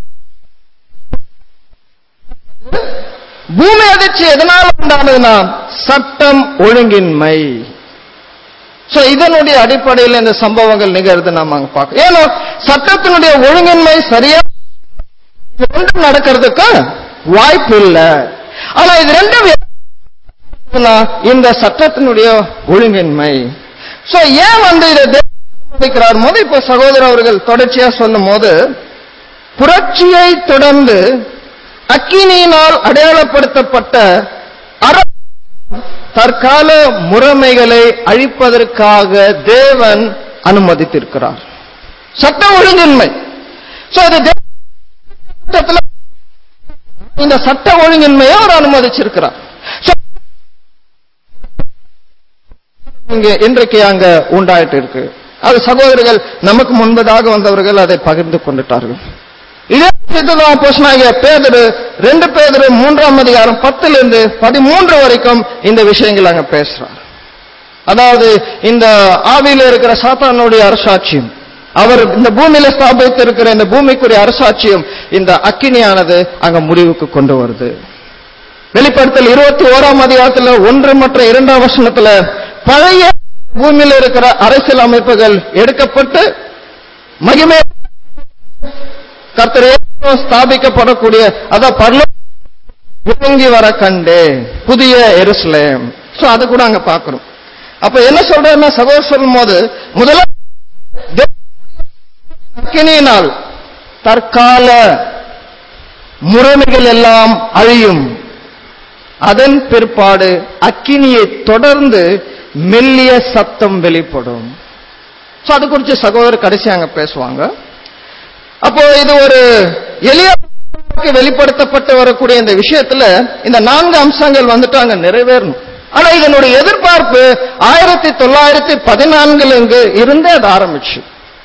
பூமி அதிர்ச்சி எதனால உண்டானதுன்னா சட்டம் ஒழுங்கின்மை சோ இதனுடைய அடிப்படையில் இந்த சம்பவங்கள் நிகழ்து நாம அங்க பார்க்க ஏன்னா சட்டத்தினுடைய ஒழுங்கின்மை சரியா இது ரெண்டும் நடக்கிறதுக்கு வாய்ப்பு இல்ல ஆனா இது ரெண்டும் எதுனா, இந்த சட்டத்தினுடைய ஒழுங்கின்மை சோ ஏன் வந்து இதை தேவன் அனுமதிக்கிறார் போது இப்ப சகோதரர் அவர்கள் தொடர்ச்சியா சொல்லும் போது புரட்சியை தொடர்ந்து அக்கினியினால் அடையாளப்படுத்தப்பட்ட அற தற்கால முறைமைகளை அழிப்பதற்காக தேவன் அனுமதித்திருக்கிறார் சட்ட ஒழுங்கின்மை சோ இது தேவ சட்டத்துல இந்த சட்ட ஒழுங்கின்மையை அவர் அனுமதிச்சிருக்கிறார் So, இங்க இன்றைக்கு அங்க உண்டாயிட்டு இருக்கு அது சகோதரர்கள் நமக்கு முன்பதாக வந்தவர்கள் அதை பகிர்ந்து கொண்டுட்டார்கள் இதே விஷயத்தான் போஷனாகிய பேதரு ரெண்டு பேதரு மூன்றாம் அதிகாரம் பத்துல இருந்து பதிமூன்று வரைக்கும் இந்த விஷயங்கள் அங்க பேசுறார் அதாவது இந்த ஆவியில இருக்கிற சாத்தானுடைய அரசாட்சியம் அவர் இந்த பூமியில ஸ்தாபித்திருக்கிற இந்த பூமிக்குரிய அரசாட்சியம் இந்த அக்கினியானது அங்க முடிவுக்கு கொண்டு வருது வெளிப்படுத்தல் இருபத்தி ஓராம் அதிகாரத்துல ஒன்று மற்றும் இரண்டாம் வசனத்துல பழைய பூமியில இருக்கிற அரசியல் அமைப்புகள் எடுக்கப்பட்டு மகிமை கர்த்தர் இயேசு ஸ்தாபிக்கப்படக்கூடிய அதான் பரலோ இறங்கி வர கண்டே புதிய எருசலேம் சோ அது கூட அங்க பாக்குறோம் அப்ப என்ன சொல்றேன்னா சகோதரர் சொல்லும் போது முதல்ல அக்கினியினால் தற்கால முறைமைகள் எல்லாம் அழியும் அதன் பிற்பாடு அக்கினியை தொடர்ந்து மெல்லிய சத்தம் வெளிப்படும் சோ அது குறித்து சகோதரர் கடைசி அங்க பேசுவாங்க அப்போ இது ஒரு எளிய வெளிப்படுத்தப்பட்டு வரக்கூடிய இந்த விஷயத்துல இந்த நான்கு அம்சங்கள் வந்துட்டு அங்க நிறைவேறணும் ஆனா இதனுடைய எதிர்பார்ப்பு ஆயிரத்தி தொள்ளாயிரத்தி பதினான்குல இங்கு இருந்தே அது ஆரம்பிச்சு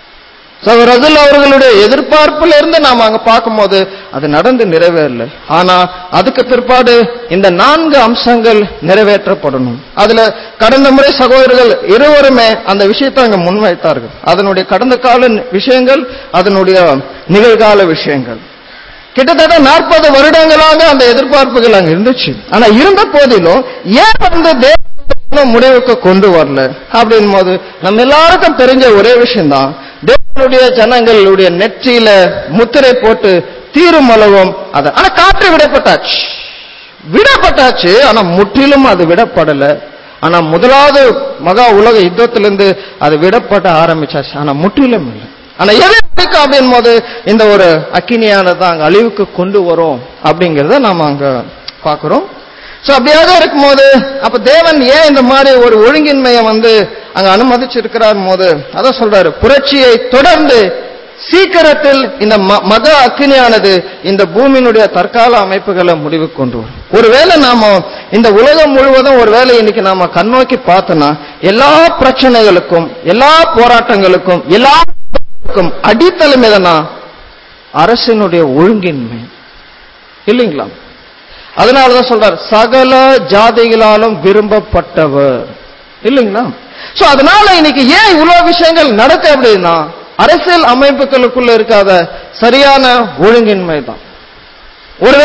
So, ரசூல் அவர்களுடைய எதிர்பார்ப்புல இருந்து நாம அங்க பார்க்கும்போது அது நடந்து நிறைவேறல ஆனா அதுக்கு பிற்பாடு இந்த நான்கு அம்சங்கள் நிறைவேற்றப்படணும் அதுல கடந்த முறை சகோதரர்கள் இருவருமே அந்த விஷயத்தை அங்க முன்வைத்தார்கள் அதனுடைய கடந்த கால விஷயங்கள் அதனுடைய நிகழ்கால விஷயங்கள் கிட்டத்தட்ட நாற்பது வருடங்களாக அந்த எதிர்பார்ப்புகள் அங்க இருந்துச்சு ஆனா இருந்த போதிலும் ஏன் வந்து தேவன் முடிவுக்கு கொண்டு வரல அப்படின் போது நம்ம எல்லாருக்கும் தெரிஞ்ச ஒரே விஷயம்தான் தேவனுடைய ஜனங்களுடைய நெற்றியில முத்திரை போட்டு தீருமளவும் அது ஆனா காற்று விடப்பட்டாச்சு விடப்பட்டாச்சு ஆனா முற்றிலும் அது விடப்படல ஆனா முதலாவது மகா உலக யுத்தத்திலிருந்து அது விடப்பட ஆரம்பிச்சாச்சு ஆனா முற்றிலும் இல்லை ஆனா எது அழிக்கும் அப்படின் போது இந்த ஒரு அக்கினியானது அங்க அழிவுக்கு கொண்டு வரும் அப்படிங்கறத நாம அங்க பாக்குறோம் சோ அப்படியாக இருக்கும்போது அப்ப தேவன் ஏன் இந்த மாதிரி ஒரு ஒழுங்கின்மையை வந்து அங்க அனுமதிச்சிருக்கிறார் போது அதான் சொல்றாரு புரட்சியை தொடர்ந்து சீக்கிரத்தில் இந்த ம- மக அக்கினியானது இந்த பூமியினுடைய தற்கால அமைப்புகளை முடிவு கொண்டு வரும் ஒருவேளை நாம இந்த உலகம் முழுவதும் ஒருவேளை இன்னைக்கு நாம கண்ணோக்கி பார்த்தோம்னா எல்லா பிரச்சனைகளுக்கும் எல்லா போராட்டங்களுக்கும் எல்லா க்கும் அடித்தளம் எதனா அரசினுடைய ஒழுங்கின்மை இல்லைங்களா அதனாலதான் சொல்றார் சகல ஜாதிகளாலும் விரும்பப்பட்டவர் இல்லைங்களா சோ அதனால இன்னைக்கு ஏன் இவ்வளவு விஷயங்கள் நடக்க அப்படின்னா அரசியல் அமைப்புகளுக்குள்ள இருக்காத சரியான ஒழுங்கின்மை தான் ஒரு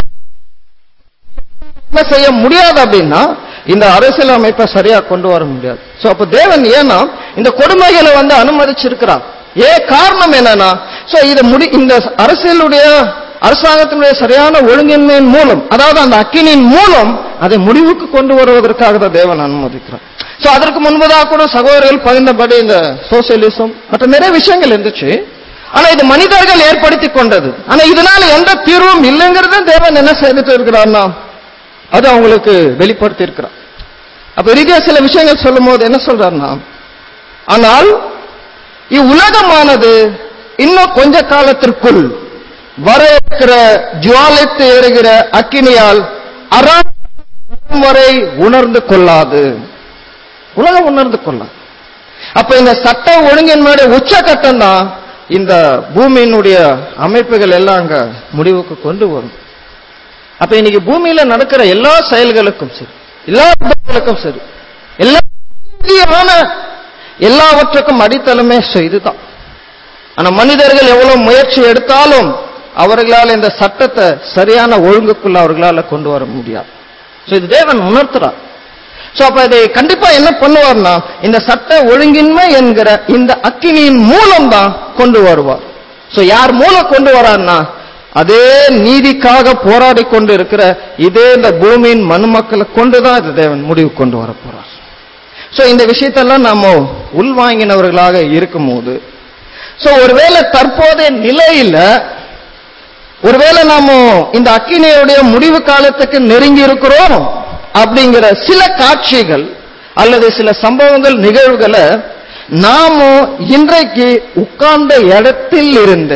என்ன செய்ய முடியாது அப்படின்னா இந்த அரசியல் அமைப்பை சரியா கொண்டு வர முடியாது சோ அப்ப தேவன் ஏன்னா இந்த கொடுமைகளை வந்து அனுமதிச்சிருக்கிறார் ஏன் காரணம் என்னன்னா சோ இத முடி இந்த அரசியலுடைய அரசாங்கத்தினுடைய சரியான ஒழுங்கின்மையின் மூலம் அதாவது அந்த அக்கினியின் மூலம் அதை முடிவுக்கு கொண்டு வருவதற்காக தான் தேவன் அனுமதிக்கிறார் சோ அதற்கு முன்பதாக கூட சகோதரர்கள் பகிர்ந்தபடி இந்த சோசியலிசம் மற்ற நிறைய விஷயங்கள் இருந்துச்சு ஆனா இது மனிதர்கள் ஏற்படுத்தி கொண்டது ஆனா இதனால எந்த தீர்வும் இல்லைங்கிறத தேவன் என்ன செய்துட்டு இருக்கிறார்னா அது அவங்களுக்கு வெளிப்படுத்தி இருக்கிறார் அப்ப ரீதியா சில விஷயங்கள் சொல்லும் போது என்ன சொல்றாருன்னா ஆனால் இவ்வுலகமானது இன்னும் கொஞ்ச காலத்திற்குள் வர இருக்கிற ஜுவாலித்து ஏறுகிற அக்கினியால் அறம் வரை உணர்ந்து கொள்ளாது உலகம் உணர்ந்து கொள்ளாது அப்ப இந்த சட்ட ஒழுங்கின்மையுடைய உச்சகட்டம் தான் இந்த பூமியினுடைய அமைப்புகள் எல்லாம் அங்க முடிவுக்கு கொண்டு வரும் அப்ப இன்னைக்கு பூமியில நடக்கிற எல்லா செயல்களுக்கும் சரி எல்லா விதங்களுக்கும் சரி எல்லா நீதியான எல்லாவற்றுக்கும் அடித்தளமே ச- இதுதான் ஆனா மனிதர்கள் எவ்வளவு முயற்சி எடுத்தாலும் அவர்களால் இந்த சட்டத்தை சரியான ஒழுங்குக்குள்ள அவர்களால கொண்டு வர முடியாது சோ இது தேவன் உணர்த்துறார் சோ அப்ப இதை கண்டிப்பா என்ன பண்ணுவார்னா இந்த சட்ட ஒழுங்கின்மை என்கிற இந்த அக்கினியின் மூலம் தான் கொண்டு வருவார் சோ யார் மூலம் கொண்டு வரார்னா அதே நீதிக்காக போராடி கொண்டு இருக்கிற இதே இந்த பூமியின் மனுமக்களை கொண்டுதான் இது தேவன் முடிவு கொண்டு வர போறார் சோ இந்த விஷயத்தெல்லாம் நாம உள்வாங்கினவர்களாக இருக்கும்போது சோ ஒருவேளை தற்போதைய நிலையில ஒருவேளை நாம இந்த அக்கினியுடைய முடிவு காலத்துக்கு நெருங்கி இருக்கிறோம் அப்படிங்கிற சில காட்சிகள் அல்லது சில சம்பவங்கள் நிகழ்வுகளை நாம இன்றைக்கு உட்கார்ந்த இடத்தில் இருந்து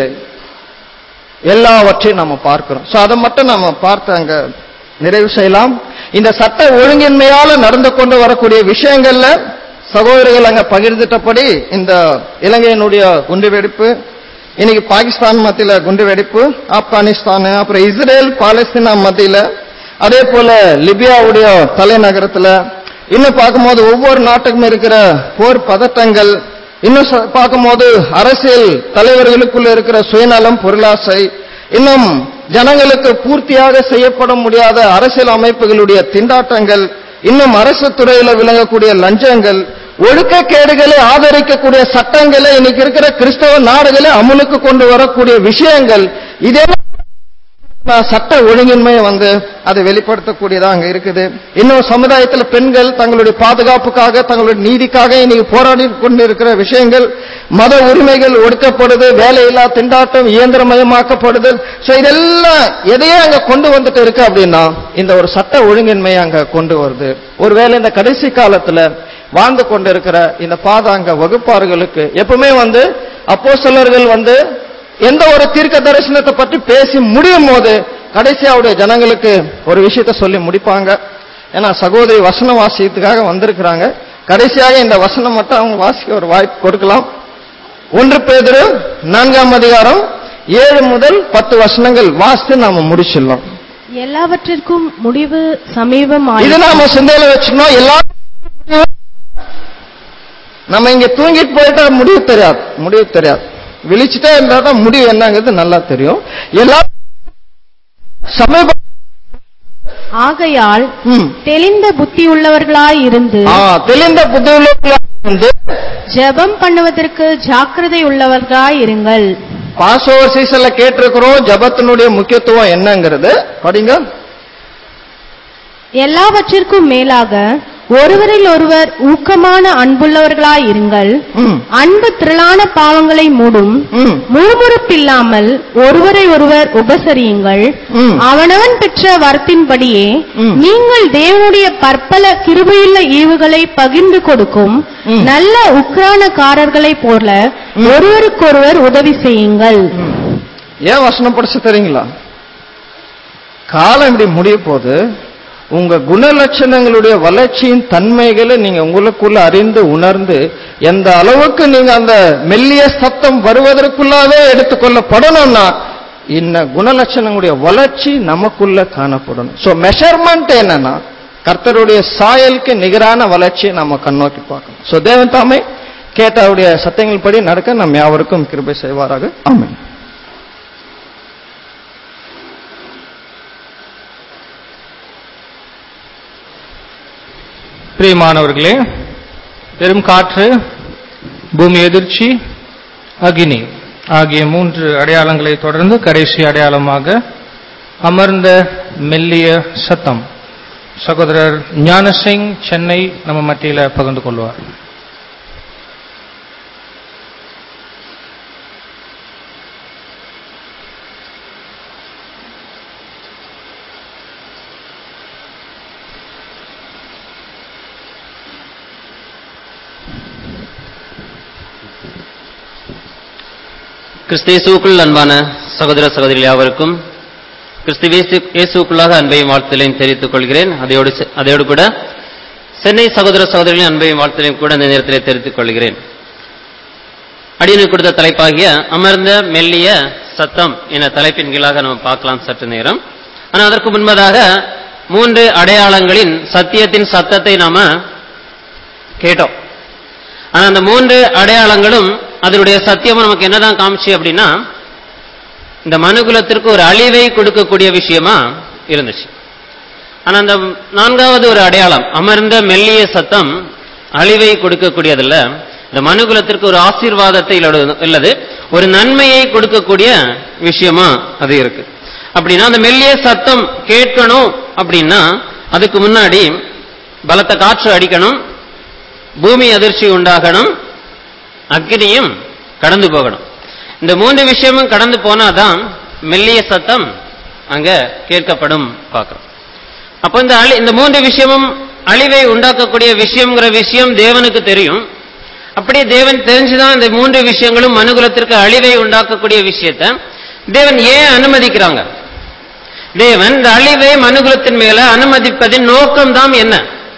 எல்லாவற்றையும் நம்ம பார்க்கிறோம் சோ அதை மட்டும் நம்ம பார்த்து அங்க நிறைவு செய்யலாம் இந்த சட்ட ஒழுங்கின்மையால நடந்து கொண்டு வரக்கூடிய விஷயங்கள்ல சகோதரிகள் அங்க பகிர்ந்துட்டபடி இந்த இலங்கையினுடைய குண்டுவெடிப்பு இன்னைக்கு பாகிஸ்தான் மத்தியில குண்டுவெடிப்பு ஆப்கானிஸ்தான் அப்புறம் இஸ்ரேல் பாலஸ்தீனா மத்தியில அதே போல லிபியாவுடைய தலைநகரத்துல இன்னும் பார்க்கும்போது ஒவ்வொரு நாட்டுக்கும் இருக்கிற போர் பதட்டங்கள் இன்னும் ச- பார்க்கும்போது அரசியல் தலைவர்களுக்குள்ள இருக்கிற சுயநலம் பொருளாசை இன்னும் ஜனங்களுக்கு பூர்த்தியாக செய்யப்பட முடியாத அரசியல் அமைப்புகளுடைய திண்டாட்டங்கள் இன்னும் அரசு துறையில விளங்கக்கூடிய லஞ்சங்கள் ஒழுக்கக்கேடுகளை ஆதரிக்கக்கூடிய சட்டங்களை இன்னைக்கு இருக்கிற கிறிஸ்தவ நாடுகளை அமுலுக்கு கொண்டு வரக்கூடிய விஷயங்கள் இதே சட்ட ஒழுங்கின்மையை வந்து அதை வெளிப்படுத்தக்கூடியதா அங்க இருக்குது இன்னும் சமுதாயத்துல பெண்கள் தங்களுடைய பாதுகாப்புக்காக தங்களுடைய நீதிக்காக இன்னைக்கு போராடி கொண்டு இருக்கிற விஷயங்கள் மத உரிமைகள் ஒடுக்கப்படுது வேலையில்லா திண்டாட்டம் இயந்திரமயமாக்கப்படுது சோ இதெல்லாம் எதையே அங்க கொண்டு வந்துட்டு இருக்கு அப்படின்னா இந்த ஒரு சட்ட ஒழுங்கின்மையை அங்க கொண்டு வருது ஒருவேளை இந்த கடைசி காலத்துல வாழ்ந்து கொண்டிருக்கிற இந்த பாதாங்க வகுப்பார்களுக்கு எப்பவுமே வந்து அப்போஸ்தலர்கள் வந்து எந்த ஒரு தீர்க்க தரிசனத்தை பற்றி பேசி முடியும் போது கடைசியா அவருடைய ஜனங்களுக்கு ஒரு விஷயத்த சொல்லி முடிப்பாங்க ஏன்னா சகோதரி வசனம் வாசிக்கிறதுக்காக வந்திருக்கிறாங்க கடைசியாக இந்த வசனம் மட்டும் அவங்க வாசிக்க ஒரு வாய்ப்பு கொடுக்கலாம் ஒன்று பேதுரு நான்காம் அதிகாரம் ஏழு முதல் பத்து வசனங்கள் வாசித்து நாம முடிச்சிடலாம் எல்லாவற்றிற்கும் முடிவு இது சமீபமாய் நாம சிந்தையில வச்சுக்கணும் எல்லா நம்ம இங்க தூங்கிட்டு போயிட்டா முடிவு தெரியாது முடிவு தெரியாது விழிச்சுட்டே இருந்தா தான் முடிவு என்னங்கிறது நல்லா தெரியும் எல்லா சமீப ஆகையால் ம். தெளிந்த புத்தியுள்ளவர்களாய் இருந்து ஆ, தெளிந்த புத்தியுள்ள வந்து ஜெபம் பண்ணுவதற்கு ஜாக்கிரதை உள்ளவர்களாய் இருங்கள் பாஸ் ஓவர் சீசன்ல கேட்டிருக்கிறோம் ஜபத்தினுடைய முக்கியத்துவம் என்னங்கிறது படிங்க எல்லாவற்றிற்கும் மேலாக ஒருவரில் ஒருவர் ஊக்கமான அன்புள்ளவர்களாய் இருங்கள் ம், அன்பு திரளான பாவங்களை மூடும் ம், முறுமுறுப்பில்லாமல் ஒருவரை ஒருவர் உபசரியுங்கள் ம். அவனவன் பெற்ற வரத்தின்படியே ம். நீங்கள் தேவனுடைய பற்பல கிருபையுள்ள ஈவுகளை பகிர்ந்து கொடுக்கும் ம். நல்ல உக்ரானக்காரர்களைப் போல ஒருவருக்கொருவர் உதவி செய்யுங்கள் ஏன் வசனம் படிச்சு தெரியுங்களா காலம் இப்படி முடிய போது உங்க குணலட்சணங்களுடைய வளர்ச்சியின் தன்மைகளை நீங்க உங்களுக்குள்ள அறிந்து உணர்ந்து எந்த அளவுக்கு நீங்க அந்த மெல்லிய சத்தம் வருவதற்குள்ளாவே எடுத்துக்கொள்ளப்படணும்னா இந்த குணலட்சணங்களுடைய வளர்ச்சி நமக்குள்ள காணப்படணும் சோ மெஷர்மெண்ட் என்னன்னா கர்த்தருடைய சாயலுக்கு நிகரான வளர்ச்சியை நம்ம கண்ணோக்கி பார்க்கணும் சோ தேவன் தாமே கேட்ட அவருடைய சத்தங்கள் படி நடக்க நம் யாவருக்கும் கிருபை செய்வாராக ஆமென் பிரியமானவர்களே பெரும் காற்று பூமி எதிர்ச்சி அக்னி ஆகிய மூன்று அடையாளங்களை தொடர்ந்து கடைசி அடையாளமாக அமர்ந்த மெல்லிய சத்தம் சகோதரர் ஞானசிங் சென்னை நம்ம மத்தியில பகிர்ந்து கொள்வார் கிறிஸ்தேசுக்குள் அன்பான சகோதர சகோதரிகள் யாவருக்கும் கிறிஸ்து இயேசுக்குள்ளாக அன்பையும் வாழ்த்தலையும் தெரிவித்துக் கொள்கிறேன் அதையோடு செ- அதையோடு கூட சென்னை சகோதர சகோதரிகளின் அன்பையும் வாழ்த்தலையும் கூட இந்த நேரத்திலே தெரிவித்துக் கொள்கிறேன் அடியனுக்கு கொடுத்த தலைப்பாகிய அமர்ந்த மெல்லிய சத்தம் என தலைப்பின் கீழாக நம்ம பார்க்கலாம் சற்று நேரம் ஆனால் அதற்கு முன்பதாக மூன்று அடையாளங்களின் சத்தியத்தின் சத்தத்தை நாம கேட்டோம் ஆனா அந்த மூன்று அடையாளங்களும் அதனுடைய சத்தியமும் நமக்கு என்னதான் காமிச்சு அப்படின்னா இந்த மனுகுலத்திற்கு ஒரு அழிவை கொடுக்கக்கூடிய விஷயமா இருந்துச்சு ஆனா அந்த நான்காவது ஒரு அடையாளம் அமர்ந்த மெல்லிய சத்தம் அழிவை கொடுக்கக்கூடியதல்ல இந்த மனுகுலத்திற்கு ஒரு ஆசீர்வாதத்தை இல்லது- இல்லது ஒரு நன்மையை கொடுக்கக்கூடிய விஷயமா அது இருக்கு அப்படின்னா அந்த மெல்லிய சத்தம் கேட்கணும் அப்படின்னா அதுக்கு முன்னாடி பலத்த காற்று அடிக்கணும் பூமி அதிர்ச்சி உண்டாகணும் அக்னியும் கடந்து போகணும் இந்த மூன்று விஷயமும் கடந்து போனாதான் மெல்லிய சத்தம் அங்க கேட்கப்படும் பார்க்கிறோம் அப்போ இந்த அழி இந்த மூன்று விஷயமும் அழிவை உண்டாக்கக்கூடிய விஷயம்ங்கிற விஷயம் தேவனுக்கு தெரியும் அப்படியே தேவன் தெரிஞ்சுதான் இந்த மூன்று விஷயங்களும் மனுகுலத்திற்கு அழிவை உண்டாக்கக்கூடிய விஷயத்தை தேவன் ஏன் அனுமதிக்கிறாங்க தேவன் இந்த அழிவை மனுகுலத்தின் மேல அனுமதிப்பதின் நோக்கம்தான் என்ன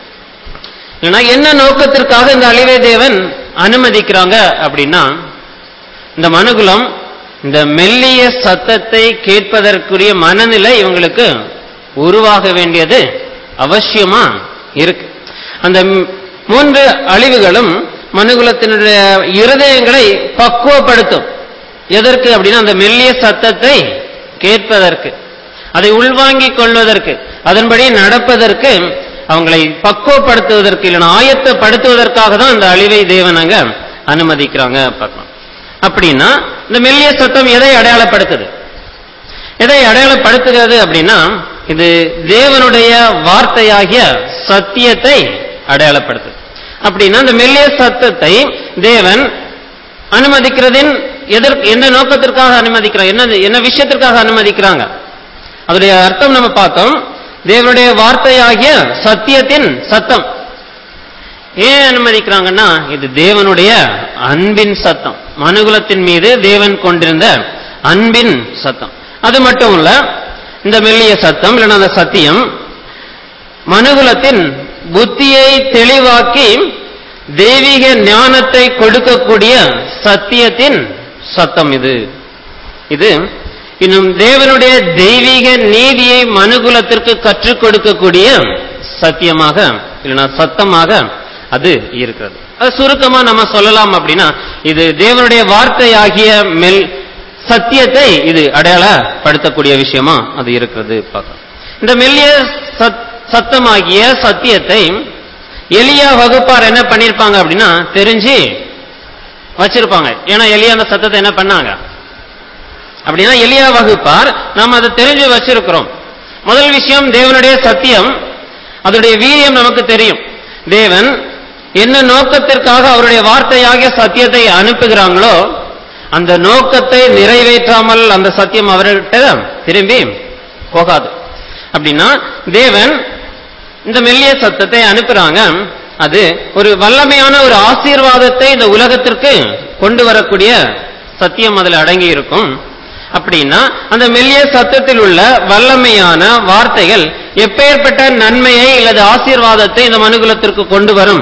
ஏன்னா என்ன நோக்கத்திற்காக இந்த அழிவை தேவன் அனுமதிக்கிறாங்க அப்படின்னா இந்த மனுகுலம் இந்த மெல்லிய சத்தத்தை கேட்பதற்குரிய மனநிலை இவங்களுக்கு உருவாக வேண்டியது அவசியமா இருக்கு அந்த ம்- மூன்று அழிவுகளும் மனுகுலத்தினுடைய இருதயங்களை பக்குவப்படுத்தும் எதற்கு அப்படின்னா அந்த மெல்லிய சத்தத்தை கேட்பதற்கு அதை உள்வாங்கிக் கொள்வதற்கு அதன்படி நடப்பதற்கு அவங்களை பக்குவப்படுத்துவதற்கு இல்லைன்னா ஆயத்தப்படுத்துவதற்காக தான் இந்த அழிவை தேவன் அங்க அனுமதிக்கிறாங்க பார்க்கலாம் அப்படின்னா இந்த மெல்லிய சத்தம் எதை அடையாளப்படுத்துது எதை அடையாளப்படுத்துகிறது அப்படின்னா இது தேவனுடைய வார்த்தையாகிய சத்தியத்தை அடையாளப்படுத்துது அப்படின்னா இந்த மெல்லிய சத்தத்தை தேவன் அனுமதிக்கிறதின் எதற்கு எந்த நோக்கத்திற்காக அனுமதிக்கிறாங்க என்ன என்ன விஷயத்திற்காக அனுமதிக்கிறாங்க அதோடைய அர்த்தம் நம்ம பார்த்தோம் தேவனுடைய வார்த்தையாகிய சத்தியத்தின் சத்தம் ஏன் அனுமதிக்கிறாங்கன்னா இது தேவனுடைய அன்பின் சத்தம் மனுகுலத்தின் மீது தேவன் கொண்டிருந்த அன்பின் சத்தம் அது மட்டும் இல்ல இந்த மெல்லிய சத்தம் இல்லைன்னா அந்த சத்தியம் மனுகுலத்தின் புத்தியை தெளிவாக்கி தெய்வீக ஞானத்தை கொடுக்கக்கூடிய சத்தியத்தின் சத்தம் இது இது இன்னும் தேவனுடைய தெய்வீக நீதியை மனுகுலத்திற்கு கற்றுக் கொடுக்கக்கூடிய சத்தியமாக இல்லைன்னா சத்தமாக அது இருக்கிறது அது சுருக்கமா நம்ம சொல்லலாம் அப்படின்னா இது தேவனுடைய வார்த்தையாகிய மெல் சத்தியத்தை இது அடையாளப்படுத்தக்கூடிய விஷயமா அது இருக்கிறது பார்க்கலாம் இந்த மெல்லிய சத்- சத்தமாகிய சத்தியத்தை எளியா வகுப்பார் என்ன பண்ணிருப்பாங்க அப்படின்னா தெரிஞ்சு வச்சிருப்பாங்க ஏன்னா எளியா அந்த சத்தத்தை என்ன பண்ணாங்க அப்படின்னா எளியா வகுப்பார் நாம் அதை தெரிஞ்சு வச்சிருக்கிறோம் முதல் விஷயம் தேவனுடைய சத்தியம் அதனுடைய வீரியம் நமக்கு தெரியும் தேவன் என்ன நோக்கத்திற்காக அவருடைய வார்த்தையாகிய சத்தியத்தை அனுப்புகிறாங்களோ அந்த நோக்கத்தை நிறைவேற்றாமல் அந்த சத்தியம் அவர்கிட்ட திரும்பி போகாது அப்படின்னா தேவன் இந்த மெல்லிய சத்தத்தை அனுப்புறாங்க அது ஒரு வல்லமையான ஒரு ஆசீர்வாதத்தை இந்த உலகத்திற்கு கொண்டு வரக்கூடிய சத்தியம் அதில் அடங்கி இருக்கும் அப்படின்னா அந்த மெல்லிய சத்தத்தில் உள்ள வல்லமையான வார்த்தைகள் எப்பேற்பட்ட நன்மையை அல்லது ஆசீர்வாதத்தை இந்த மனுகுலத்திற்கு கொண்டு வரும்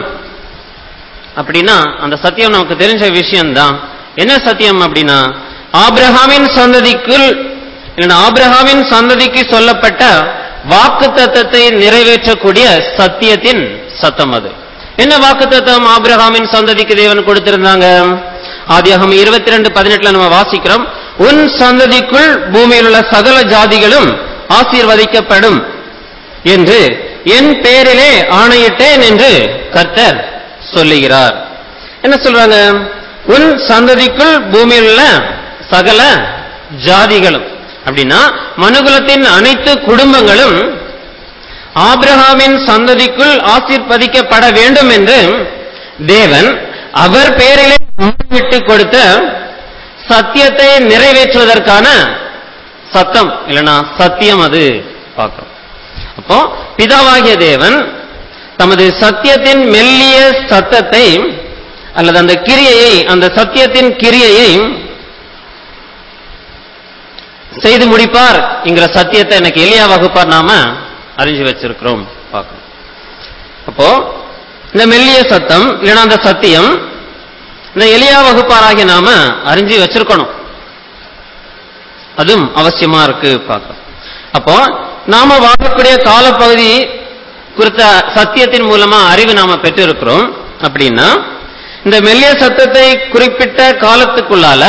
அப்படின்னா அந்த சத்தியம் நமக்கு தெரிஞ்ச விஷயம்தான் என்ன சத்தியம் அப்படின்னா ஆபிரகாமின் சந்ததிக்குள் இல்லைன்னா ஆபிரகாமின் சந்ததிக்கு சொல்லப்பட்ட வாக்கு தத்தத்தை நிறைவேற்றக்கூடிய சத்தியத்தின் சத்தம் அது என்ன வாக்கு தத்தம் ஆபிரகாமின் சந்ததிக்கு தேவன் கொடுத்திருந்தாங்க ஆதியாகம் இருபத்தி ரெண்டு பதினெட்டுல நம்ம வாசிக்கிறோம் உன் சந்ததிக்குள் பூமியில் உள்ள சகல ஜாதிகளும் ஆசீர்வதிக்கப்படும் என்று என் பேரிலே ஆணையிட்டேன் என்று கர்த்தர் சொல்லுகிறார் என்ன சொல்றாங்க உன் சந்ததிக்குள் பூமியில் உள்ள சகல ஜாதிகளும் அப்படின்னா மனுகுலத்தின் அனைத்து குடும்பங்களும் ஆபிரகாமின் சந்ததிக்குள் ஆசீர்வதிக்கப்பட வேண்டும் என்று தேவன் அவர் பேரிலே விட்டு கொடுத்த சத்தியத்தை நிறைவேற்றுவதற்கான சத்தம் இல்லைன்னா சத்தியம் அது பார்க்கிறோம் அப்போ பிதாவாகிய தேவன் தமது சத்தியத்தின் மெல்லிய சத்தத்தை அல்லது அந்த கிரியையை அந்த சத்தியத்தின் கிரியையை செய்து முடிப்பார் என்கிற சத்தியத்தை எனக்கு எளியா வகுப்பார் நாம அறிஞ்சு வச்சிருக்கிறோம் பார்க்கணும் அப்போ இந்த மெல்லிய சத்தம் இல்லைன்னா அந்த சத்தியம் இந்த எளியா வகுப்பாராகிய நாம அறிஞ்சு வச்சிருக்கணும் அதுவும் அவசியமா இருக்கு பார்க்கலாம் அப்போ நாம வாழக்கூடிய காலப்பகுதி குறித்த சத்தியத்தின் மூலமா அறிவு நாம பெற்றிருக்கிறோம் அப்படின்னா இந்த மெல்லிய சத்தத்தை குறிப்பிட்ட காலத்துக்குள்ளால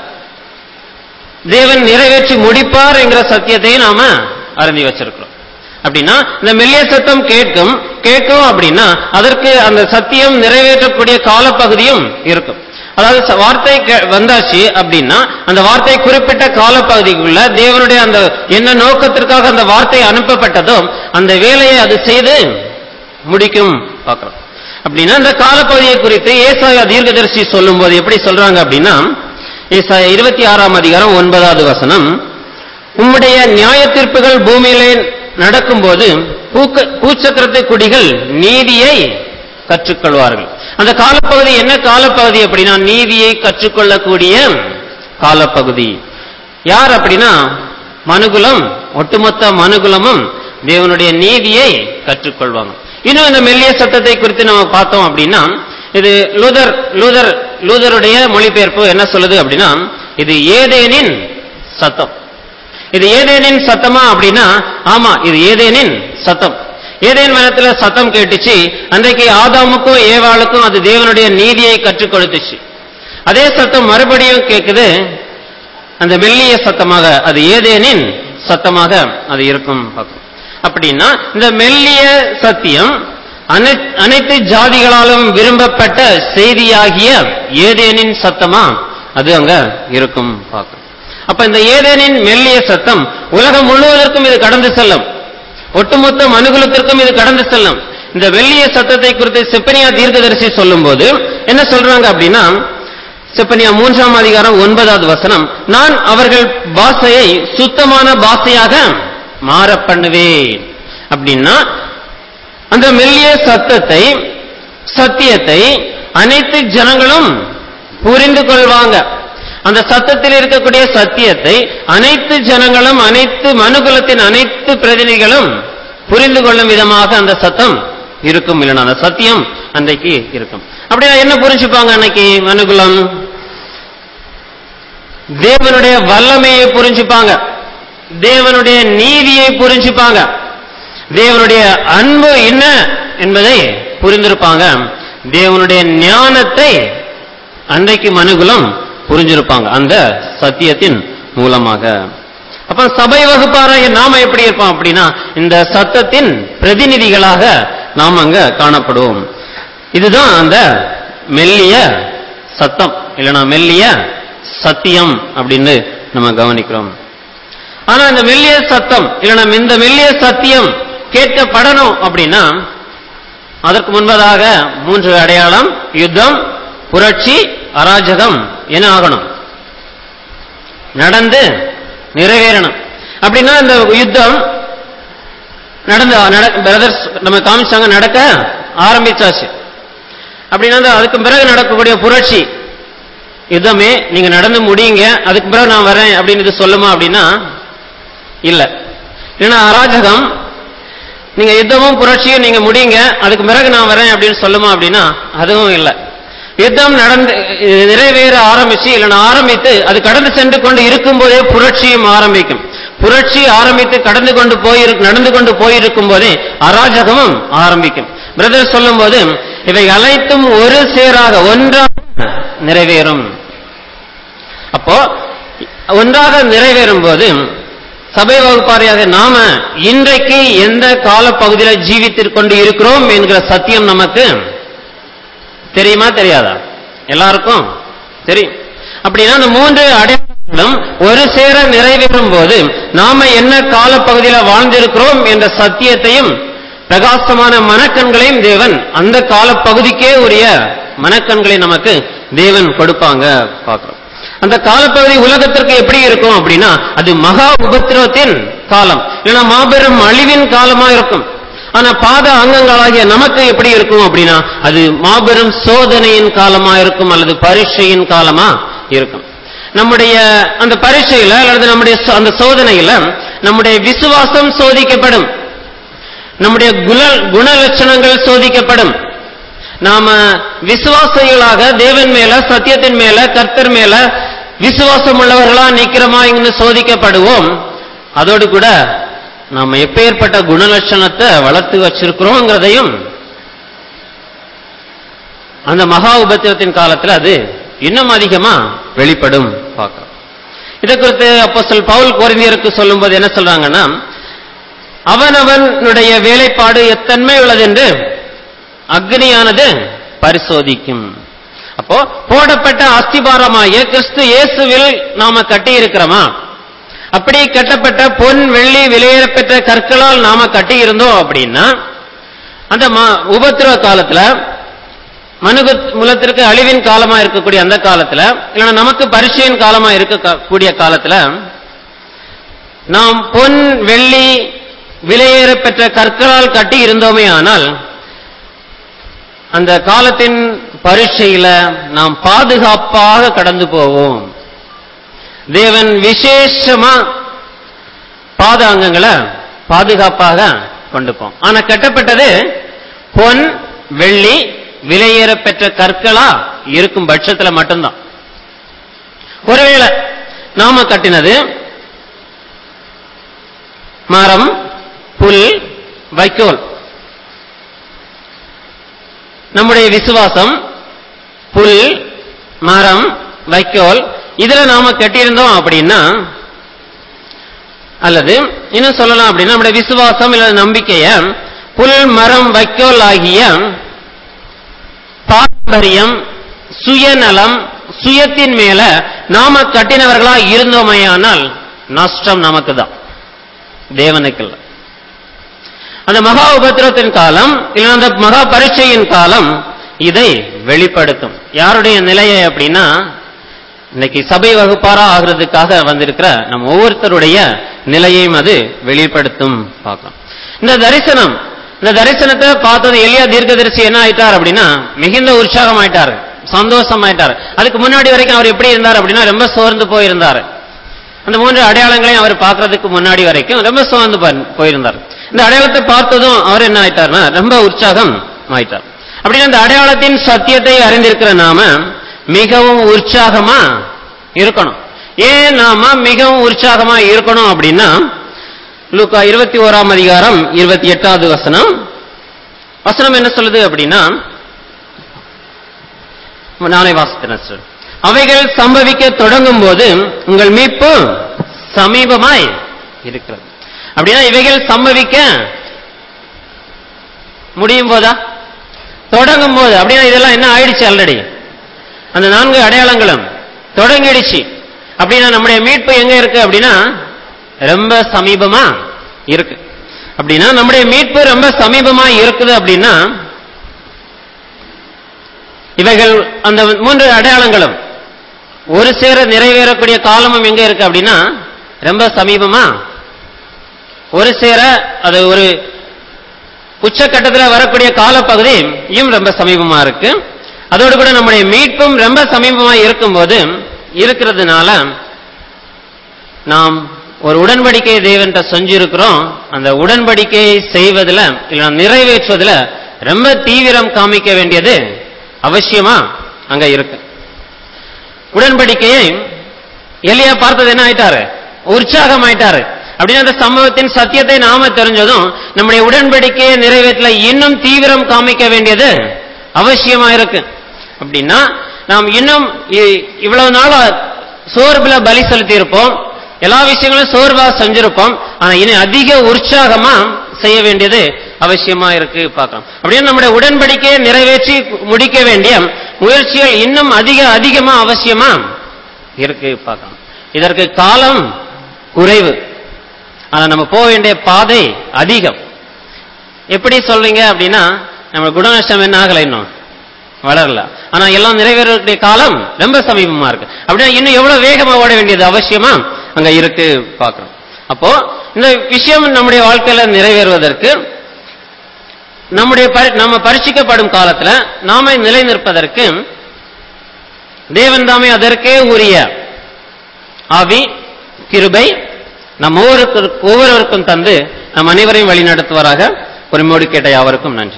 தேவன் நிறைவேற்றி முடிப்பார் என்கிற சத்தியத்தை நாம அறிந்து வச்சிருக்கிறோம் அப்படின்னா இந்த மெல்லிய சத்தம் கேட்கும் கேட்கும் அப்படின்னா அதற்கு அந்த சத்தியம் நிறைவேற்றக்கூடிய காலப்பகுதியும் இருக்கும் அதாவது ச- வார்த்தை கே- வந்தாச்சு அப்படின்னா அந்த வார்த்தை குறிப்பிட்ட காலப்பகுதிக்குள்ள தேவனுடைய அந்த என்ன நோக்கத்திற்காக அந்த வார்த்தை அனுப்பப்பட்டதோ அந்த வேலையை அது செய்து முடிக்கும் பார்க்கிறோம் அப்படின்னா இந்த காலப்பகுதியை குறித்து ஏசாயா தீர்க்கதரிசி சொல்லும்போது எப்படி சொல்றாங்க அப்படின்னா ஏசாயா இருபத்தி ஆறாம் அதிகாரம் ஒன்பதாவது வசனம் உம்முடைய நியாய தீர்ப்புகள் பூமியிலே நடக்கும்போது பூக்க பூச்சக்கரத்து குடிகள் நீதியை கற்றுக்கொள்வார்கள் அந்த காலப்பகுதி என்ன காலப்பகுதி அப்படின்னா நீதியை கற்றுக்கொள்ளக்கூடிய காலப்பகுதி யார் அப்படின்னா மனுகுலம் ஒட்டுமொத்த மனுகுலமும் தேவனுடைய நீதியை கற்றுக்கொள்வாங்க இன்னும் இந்த மெல்லிய சத்தத்தை குறித்து நம்ம பார்த்தோம் அப்படின்னா இது லூதர் லூதர் லூதருடைய மொழிபெயர்ப்பு என்ன சொல்லுது அப்படின்னா இது ஏதேனின் சத்தம் இது ஏதேனின் சத்தமா அப்படின்னா ஆமா இது ஏதேனின் சத்தம் ஏதேன் வனத்துல சத்தம் கேட்டுச்சு அன்றைக்கு ஆதாமுக்கும் ஏவாளுக்கும் அது தேவனுடைய நீதியை கற்றுக் கொடுத்துச்சு அதே சத்தம் மறுபடியும் கேட்குது அந்த மெல்லிய சத்தமாக அது ஏதேனின் சத்தமாக அது இருக்கும் பார்க்கும். அப்படின்னா இந்த மெல்லிய சத்தியம் அனை- அனைத்து ஜாதிகளாலும் விரும்பப்பட்ட செய்தியாகிய ஏதேனின் சத்தமா அது அங்க இருக்கும் பார்க்கும் அப்ப இந்த ஏதேனின் மெல்லிய சத்தம் உலகம் முழுவதற்கும் இது கடந்து செல்லும் ஒட்டுமொத்த மனுகுலத்திற்கும் இது கடந்து செல்லும் இந்த மெல்லிய சத்தத்தை குறித்து செப்பனியா தீர்க்கதரிசி சொல்லும்போது என்ன சொல்றாங்க அப்படின்னா செப்பனியா மூன்றாம் அதிகாரம் ஒன்பதாவது வசனம் நான் அவர்கள் பாஷையை சுத்தமான பாஷையாக மாற பண்ணுவேன் அப்படின்னா அந்த மெல்லிய சத்தத்தை சத்தியத்தை அனைத்து ஜனங்களும் புரிந்து கொள்வாங்க அந்த சத்தத்தில் இருக்கக்கூடிய சத்தியத்தை அனைத்து ஜனங்களும் அனைத்து மனுகுலத்தின் அனைத்து பிரதிநிதிகளும் புரிந்து கொள்ளும் விதமாக அந்த சத்தம் இருக்கும் இல்லைன்னா அந்த சத்தியம் அன்றைக்கு இருக்கும் அப்படின்னா என்ன புரிஞ்சுப்பாங்க அன்னைக்கு மனுகுலம் தேவனுடைய வல்லமையை புரிஞ்சுப்பாங்க தேவனுடைய நீதியை புரிஞ்சுப்பாங்க தேவனுடைய அன்பு என்ன என்பதை புரிந்திருப்பாங்க தேவனுடைய ஞானத்தை அன்றைக்கு மனுகுலம் புரிஞ்சிருப்பாங்க அந்த சத்தியத்தின் மூலமாக அப்ப சபை வகுப்பாராக நாம எப்படி இருப்போம் அப்படின்னா இந்த சத்தத்தின் பிரதிநிதிகளாக நாம் அங்க காணப்படுவோம் இதுதான் அந்த மெல்லிய சத்தம் இல்லைன்னா மெல்லிய சத்தியம் அப்படின்னு நம்ம கவனிக்கிறோம் ஆனா இந்த மெல்லிய சத்தம் இல்லைன்னா இந்த மெல்லிய சத்தியம் கேட்கப்படணும் அப்படின்னா அதற்கு முன்பதாக மூன்று அடையாளம் யுத்தம் புரட்சி அராஜகம் என்ன ஆகணும் நடந்து நிறைவேறணும் அப்படின்னா இந்த யுத்தம் நடந்து பிரதர்ஸ் நம்ம காமிச்சாங்க நடக்க ஆரம்பிச்சாச்சு அப்படின்னா இந்த அதுக்கு பிறகு நடக்கக்கூடிய புரட்சி யுத்தமே நீங்க நடந்து முடியுங்க அதுக்கு பிறகு நான் வரேன் அப்படின்னு இது சொல்லுமா அப்படின்னா இல்ல ஏன்னா அராஜகம் நீங்க யுத்தமும் புரட்சியும் நீங்க முடியுங்க அதுக்கு பிறகு நான் வரேன் அப்படின்னு சொல்லுமா அப்படின்னா அதுவும் இல்லை யுத்தம் நடந்து நிறைவேற ஆரம்பிச்சு இல்லைன்னா ஆரம்பித்து அது கடந்து சென்று கொண்டு இருக்கும்போதே புரட்சியும் ஆரம்பிக்கும் புரட்சி ஆரம்பித்து கடந்து கொண்டு போயிரு நடந்து கொண்டு போயிருக்கும் போதே அராஜகமும் ஆரம்பிக்கும் பிரதர் சொல்லும் போது இவை அனைத்தும் ஒரு சேராக ஒன்றாக நிறைவேறும் அப்போ ஒன்றாக நிறைவேறும் போது சபை வகுப்பாரியாக நாம இன்றைக்கு எந்த காலப்பகுதியில் ஜீவித்துக் கொண்டு இருக்கிறோம் என்கிற சத்தியம் நமக்கு தெரியுமா தெரியாதா எல்லாருக்கும் தெரியும் அப்படின்னா அந்த மூன்று அடையாளங்களும் ஒரு சேர நிறைவேறும் போது நாம என்ன காலப்பகுதியில் வாழ்ந்திருக்கிறோம் என்ற சத்தியத்தையும் பிரகாசமான மனக்கண்களையும் தேவன் அந்த காலப்பகுதிக்கே உரிய மனக்கண்களை நமக்கு தேவன் கொடுப்பாங்க பார்க்கிறோம் அந்த காலப்பகுதி உலகத்திற்கு எப்படி இருக்கும் அப்படின்னா அது மகா உபத்திரவத்தின் காலம் இல்லைன்னா மாபெரும் அழிவின் காலமா இருக்கும் ஆனா பாத அங்கங்களாகிய நமக்கு எப்படி இருக்கும் அப்படின்னா அது மாபெரும் சோதனையின் காலமா இருக்கும் அல்லது பரீட்சையின் காலமா இருக்கும் நம்முடைய அந்த பரீட்சையில அல்லது நம்முடைய அந்த சோதனையில நம்முடைய விசுவாசம் சோதிக்கப்படும் நம்முடைய குண குணலட்சணங்கள் சோதிக்கப்படும் நாம விசுவாசிகளாக தேவன் மேல சத்தியத்தின் மேல கர்த்தர் மேல விசுவாசம் உள்ளவர்களா நிக்கிறோமா இங்கு சோதிக்கப்படுவோம் அதோடு கூட நாம எப்பேற்பட்ட குணலட்சணத்தை வளர்த்து வச்சிருக்கிறோங்கிறதையும் அந்த மகா உபத்திரத்தின் காலத்துல அது இன்னும் அதிகமா வெளிப்படும் பார்க்கிறோம் இதை குறித்து அப்போ சொல் பவுல் கோரிந்தியருக்கு சொல்லும்போது என்ன சொல்றாங்கன்னா அவனவனுடைய வேலைப்பாடு எத்தன்மை உள்ளது என்று அக்னியானது பரிசோதிக்கும் அப்போ போடப்பட்ட அஸ்திபாரமாகிய கிறிஸ்து இயேசுவில் நாம கட்டி இருக்கிறோமா அப்படி கட்டப்பட்ட பொன் வெள்ளி விலையேறப்பெற்ற கற்களால் நாம கட்டி இருந்தோம் அப்படின்னா அந்த உபத்திரவ காலத்துல மனுகு முலத்திற்கு அழிவின் காலமா இருக்கக்கூடிய அந்த காலத்துல இல்லைன்னா நமக்கு பரிசையின் காலமா இருக்கக்கூடிய காலத்துல நாம் பொன் வெள்ளி விலையேறப்பெற்ற கற்களால் கட்டி இருந்தோமே ஆனால் அந்த காலத்தின் பரீட்சையில நாம் பாதுகாப்பாக கடந்து போவோம் தேவன் விசேஷமா பாதாங்கங்களை பாதுகாப்பாக கொண்டு போம் ஆனா கட்டப்பட்டது பொன் வெள்ளி விலையேற பெற்ற கற்களா இருக்கும் பட்சத்துல மட்டும்தான் ஒருவேளை நாம கட்டினது மரம் புல் வைக்கோல் நம்முடைய விசுவாசம் புல் மரம் வைக்கோல் இதுல நாம கட்டியிருந்தோம் அப்படின்னா அல்லது இன்னும் சொல்லலாம் அப்படின்னா நம்முடைய விசுவாசம் இல்ல நம்பிக்கைய புல் மரம் வைக்கோல் ஆகிய பாரம்பரியம் சுயநலம் சுயத்தின் மேல நாம கட்டினவர்களா இருந்தோமையானால் நஷ்டம் நமக்கு தான் தேவனுக்கு இல்லை அந்த மகா உபத்திரத்தின் காலம் இல்ல அந்த மகா பரீட்சையின் காலம் இதை வெளிப்படுத்தும் யாருடைய நிலையை அப்படின்னா இன்னைக்கு சபை வகுப்பாரா ஆகிறதுக்காக வந்திருக்கிற நம்ம ஒவ்வொருத்தருடைய நிலையையும் அது வெளிப்படுத்தும் பார்க்கலாம் இந்த தரிசனம் இந்த தரிசனத்தை பார்த்தது எளியா தீர்க்கதரிசி என்ன ஆயிட்டார் அப்படின்னா மிகுந்த உற்சாகம் ஆயிட்டாரு சந்தோஷம் ஆயிட்டாரு அதுக்கு முன்னாடி வரைக்கும் அவர் எப்படி இருந்தார் அப்படின்னா ரொம்ப சோர்ந்து போயிருந்தார் அந்த மூன்று அடையாளங்களையும் அவர் பார்க்கறதுக்கு முன்னாடி வரைக்கும் ரொம்ப சோர்ந்து போயிருந்தார் இந்த அடையாளத்தை பார்த்ததும் அவர் என்ன ஆயிட்டார்னா ரொம்ப உற்சாகம் ஆயிட்டார் அப்படின்னு அந்த அடையாளத்தின் சத்தியத்தை அறிந்திருக்கிற நாம மிகவும் உற்சாகமா இருக்கணும் ஏன் நாம மிகவும் உற்சாகமா இருக்கணும் அப்படின்னா லூக்கா இருபத்தி ஓராம் அதிகாரம் இருபத்தி எட்டாவது வசனம் வசனம் என்ன சொல்லுது அப்படின்னா நானே வாசித்தேன் சார் அவைகள் சம்பவிக்க தொடங்கும் போது உங்கள் மீட்பு சமீபமாய் இருக்கிறது அப்படின்னா இவைகள் சம்பவிக்க முடியும் போதா தொடங்கும் போது அப்படின்னா இதெல்லாம் என்ன ஆயிடுச்சு ஆல்ரெடி அந்த நான்கு அடையாளங்களும் தொடங்கிடுச்சு அப்படின்னா நம்முடைய மீட்பு எங்க இருக்கு அப்படின்னா ரொம்ப சமீபமா இருக்கு அப்படின்னா நம்முடைய மீட்பு ரொம்ப சமீபமா இருக்குது அப்படின்னா இவைகள் அந்த மூன்று அடையாளங்களும் ஒரு சேர நிறைவேறக்கூடிய காலமும் எங்க இருக்கு அப்படின்னா ரொம்ப சமீபமா ஒரு சேர அது ஒரு உச்சக்கட்டத்தில் வரக்கூடிய காலப்பகுதியும் ரொம்ப சமீபமா இருக்கு அதோடு கூட நம்முடைய மீட்பும் ரொம்ப சமீபமா இருக்கும்போது இருக்கிறதுனால நாம் ஒரு உடன்படிக்கை தேவன்கிட்ட செஞ்சிருக்கிறோம் அந்த உடன்படிக்கையை செய்வதில் இல்ல நிறைவேற்றுவதில் ரொம்ப தீவிரம் காமிக்க வேண்டியது அவசியமா அங்க இருக்கு உடன்படிக்கையை எலியா பார்த்தது என்ன ஆயிட்டாரு உற்சாகம் ஆயிட்டாரு அப்படின்னு அந்த சம்பவத்தின் சத்தியத்தை நாம தெரிஞ்சதும் நம்முடைய உடன்படிக்கையை நிறைவேற்றல இன்னும் தீவிரம் காமிக்க வேண்டியது அவசியமா இருக்கு அப்படின்னா நாம் இன்னும் இ- இவ்வளவு நாள் சோர்வுல பலி செலுத்தி இருப்போம் எல்லா விஷயங்களும் சோர்வா செஞ்சிருப்போம் ஆனா இனி அதிக உற்சாகமா செய்ய வேண்டியது அவசியமா இருக்கு பார்க்கலாம் அப்படியே நம்முடைய உடன்படிக்கையை நிறைவேற்றி முடிக்க வேண்டிய முயற்சிகள் இன்னும் அதிக அதிகமா அவசியமா இருக்கு பார்க்கலாம் இதற்கு காலம் குறைவு ஆனா நம்ம போக வேண்டிய பாதை அதிகம் எப்படி சொல்றீங்க அப்படின்னா நம்ம குணநஷ்டம் என்ன ஆகல இன்னும் வளரல ஆனா எல்லாம் நிறைவேறக்கூடிய காலம் ரொம்ப சமீபமா இருக்கு அப்படின்னா இன்னும் எவ்வளவு வேகமா ஓட வேண்டியது அவசியமா அங்க இருக்கு பார்க்கிறோம் அப்போ இந்த விஷயம் நம்முடைய வாழ்க்கையில நிறைவேறுவதற்கு நம்முடைய பரி- நம்ம பரிசிக்கப்படும் காலத்துல நாம நிலை நிற்பதற்கு தேவன் தாமே அதற்கே உரிய ஆவி கிருபை நம் ஒவ்வொருத்தருக்கு ஒவ்வொருவருக்கும் தந்து நம் அனைவரையும் வழிநடத்துவாராக பொறுமையோடு கேட்ட யாவருக்கும் நன்றி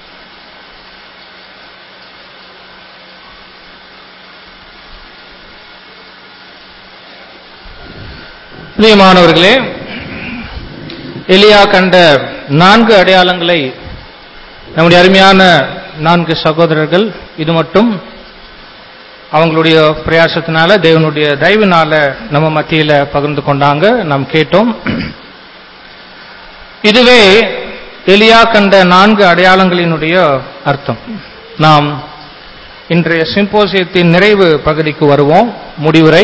பிரியமானவர்களே எலியா கண்ட நான்கு அடையாளங்களை நம்முடைய அருமையான நான்கு சகோதரர்கள் இது மட்டும் அவங்களுடைய பிரயாசத்தினால தேவனுடைய தயவினால நம்ம மத்தியில பகிர்ந்து கொண்டாங்க நாம் கேட்டோம் இதுவே எலியா கண்ட நான்கு அடையாளங்களினுடைய அர்த்தம் நாம் இன்றைய சிம்போசியத்தின் நிறைவு பகுதிக்கு வருவோம் முடிவுரை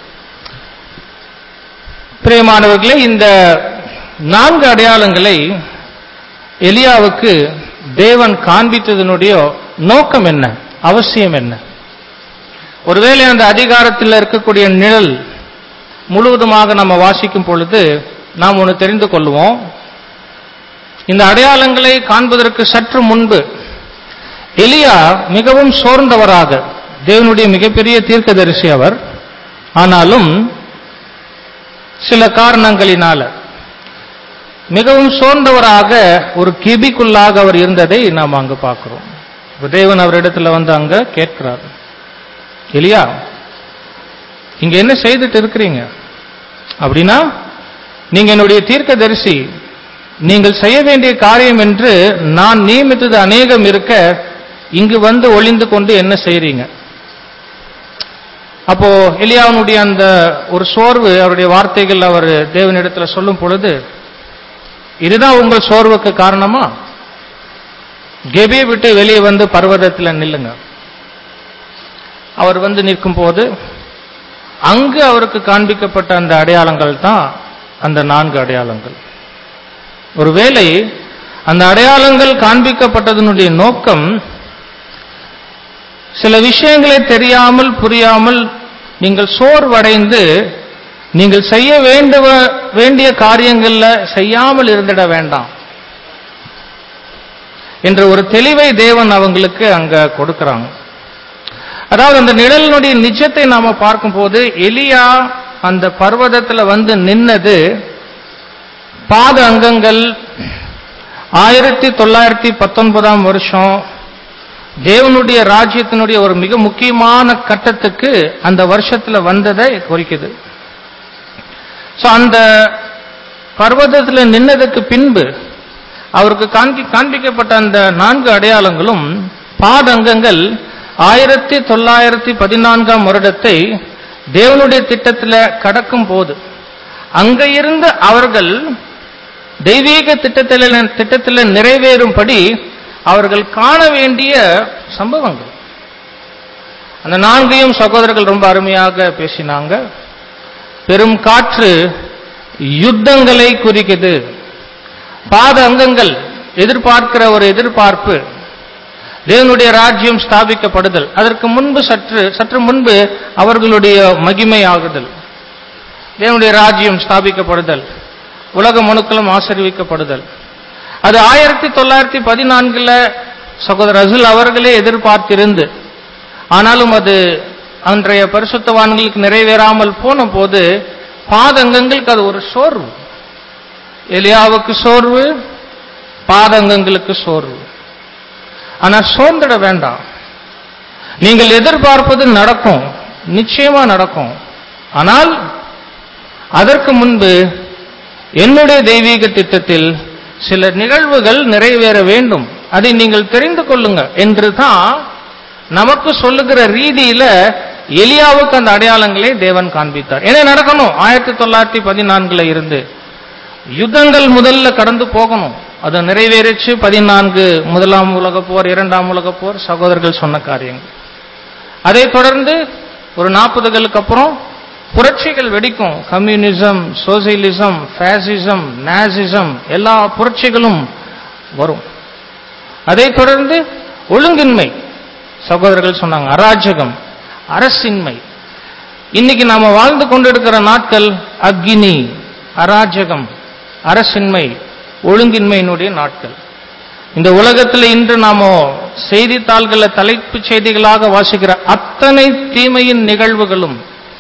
பிரியமானவர்களே இந்த நான்கு அடையாளங்களை எலியாவுக்கு தேவன் காண்பித்ததனுடைய நோக்கம் என்ன அவசியம் என்ன ஒருவேளை அந்த அதிகாரத்தில் இருக்கக்கூடிய நிழல் முழுவதுமாக நம்ம வாசிக்கும் பொழுது நாம் ஒன்று தெரிந்து கொள்வோம் இந்த அடையாளங்களை காண்பதற்கு சற்று முன்பு எலியா மிகவும் சோர்ந்தவராக தேவனுடைய மிகப்பெரிய தீர்க்கதரிசி அவர் ஆனாலும் சில காரணங்களினால மிகவும் சோர்ந்தவராக ஒரு கிபிக்குள்ளாக அவர் இருந்ததை நாம் அங்கு பார்க்கிறோம் இப்ப தேவன் அவரிடத்துல வந்து அங்க கேட்கிறார் எலியா இங்க என்ன செய்துட்டு இருக்கிறீங்க அப்படின்னா நீங்க என்னுடைய தீர்க்கதரிசி நீங்கள் செய்ய வேண்டிய காரியம் என்று நான் நியமித்தது அநேகம் இருக்க இங்கு வந்து ஒளிந்து கொண்டு என்ன செய்றீங்க அப்போ எலியாவுடைய அந்த ஒரு சோர்வு அவருடைய வார்த்தைகள் அவர் தேவனிடத்துல சொல்லும் பொழுது இதுதான் உங்கள் சோர்வுக்கு காரணமா கெபியை விட்டு வெளியே வந்து பர்வதத்தில் நில்லுங்க அவர் வந்து நிற்கும் போது அங்கு அவருக்கு காண்பிக்கப்பட்ட அந்த அடையாளங்கள் தான் அந்த நான்கு அடையாளங்கள் ஒருவேளை அந்த அடையாளங்கள் காண்பிக்கப்பட்டதனுடைய நோக்கம் சில விஷயங்களை தெரியாமல் புரியாமல் நீங்கள் சோர்வடைந்து நீங்கள் செய்ய வேண்டுவ வேண்டிய காரியங்கள்ல செய்யாமல் இருந்திட வேண்டாம் என்ற ஒரு தெளிவை தேவன் அவங்களுக்கு அங்க கொடுக்கறாங்க அதாவது அந்த நிழலினுடைய நிஜத்தை நாம பார்க்கும்போது எலியா அந்த பர்வதத்துல வந்து நின்னது பாத அங்கங்கள் ஆயிரத்தி தொள்ளாயிரத்தி பத்தொன்பதாம் வருஷம் தேவனுடைய ராஜ்யத்தினுடைய ஒரு மிக முக்கியமான கட்டத்துக்கு அந்த வருஷத்துல வந்ததை குறிக்குது சோ அந்த பர்வதத்துல நின்னதுக்கு பின்பு அவருக்கு காண்பி காண்பிக்கப்பட்ட அந்த நான்கு அடையாளங்களும் பாதங்கங்கள் ஆயிரத்தி தொள்ளாயிரத்தி பதினான்காம் வருடத்தை தேவனுடைய திட்டத்துல கடக்கும் போது அங்க இருந்து அவர்கள் தெய்வீக திட்டத்தில் திட்டத்தில் நிறைவேறும்படி அவர்கள் காண வேண்டிய சம்பவங்கள் அந்த நான்கையும் சகோதரர்கள் ரொம்ப அருமையாக பேசினாங்க பெரும் காற்று யுத்தங்களை குறிக்குது பாத அங்கங்கள் எதிர்பார்க்கிற ஒரு எதிர்பார்ப்பு தேவனுடைய ராஜ்யம் ஸ்தாபிக்கப்படுதல் அதற்கு முன்பு சற்று சற்று முன்பு அவர்களுடைய மகிமையாகுதல் தேவனுடைய ராஜ்யம் ஸ்தாபிக்கப்படுதல் உலக மனுக்களும் ஆசீர்விக்கப்படுதல் அது ஆயிரத்தி தொள்ளாயிரத்தி பதினான்குல சகோதரர் அசுல் அவர்களே எதிர்பார்த்திருந்து ஆனாலும் அது அன்றைய பரிசுத்தவான்களுக்கு நிறைவேறாமல் போன போது பாதங்கங்களுக்கு அது ஒரு சோர்வு எலியாவுக்கு சோர்வு பாதங்கங்களுக்கு சோர்வு ஆனா சோர்ந்திட வேண்டாம் நீங்கள் எதிர்பார்ப்பது நடக்கும் நிச்சயமா நடக்கும் ஆனால் அதற்கு முன்பு என்னுடைய தெய்வீக திட்டத்தில் சில நிகழ்வுகள் நிறைவேற வேண்டும் அதை நீங்கள் தெரிந்து கொள்ளுங்க என்று தான் நமக்கு சொல்லுகிற ரீதியில எலியாவுக்கு அந்த அடையாளங்களை தேவன் காண்பித்தார் என்ன நடக்கணும் ஆயிரத்தி தொள்ளாயிரத்தி பதினான்குல இருந்து யுத்தங்கள் முதல்ல கடந்து போகணும் அது நிறைவேறிச்சு பதினான்கு முதலாம் உலக போர் இரண்டாம் உலக போர் சகோதரர்கள் சொன்ன காரியங்கள் அதை தொடர்ந்து ஒரு நாற்பதுகளுக்கு அப்புறம் புரட்சிகள் வெடிக்கும் கம்யூனிசம் சோசியலிசம் ஃபேசிசம் நேசிசம் எல்லா புரட்சிகளும் வரும் அதை தொடர்ந்து ஒழுங்கின்மை சகோதரர்கள் சொன்னாங்க அராஜகம் அரசின்மை இன்னைக்கு நாம வாழ்ந்து கொண்டிருக்கிற நாட்கள் அக்னி அராஜகம் அரசின்மை ஒழுங்கின்மையினுடைய நாட்கள் இந்த உலகத்தில் இன்று நாம செய்தித்தாள்கள தலைப்பு செய்திகளாக வாசிக்கிற அத்தனை தீமையின் நிகழ்வுகளும்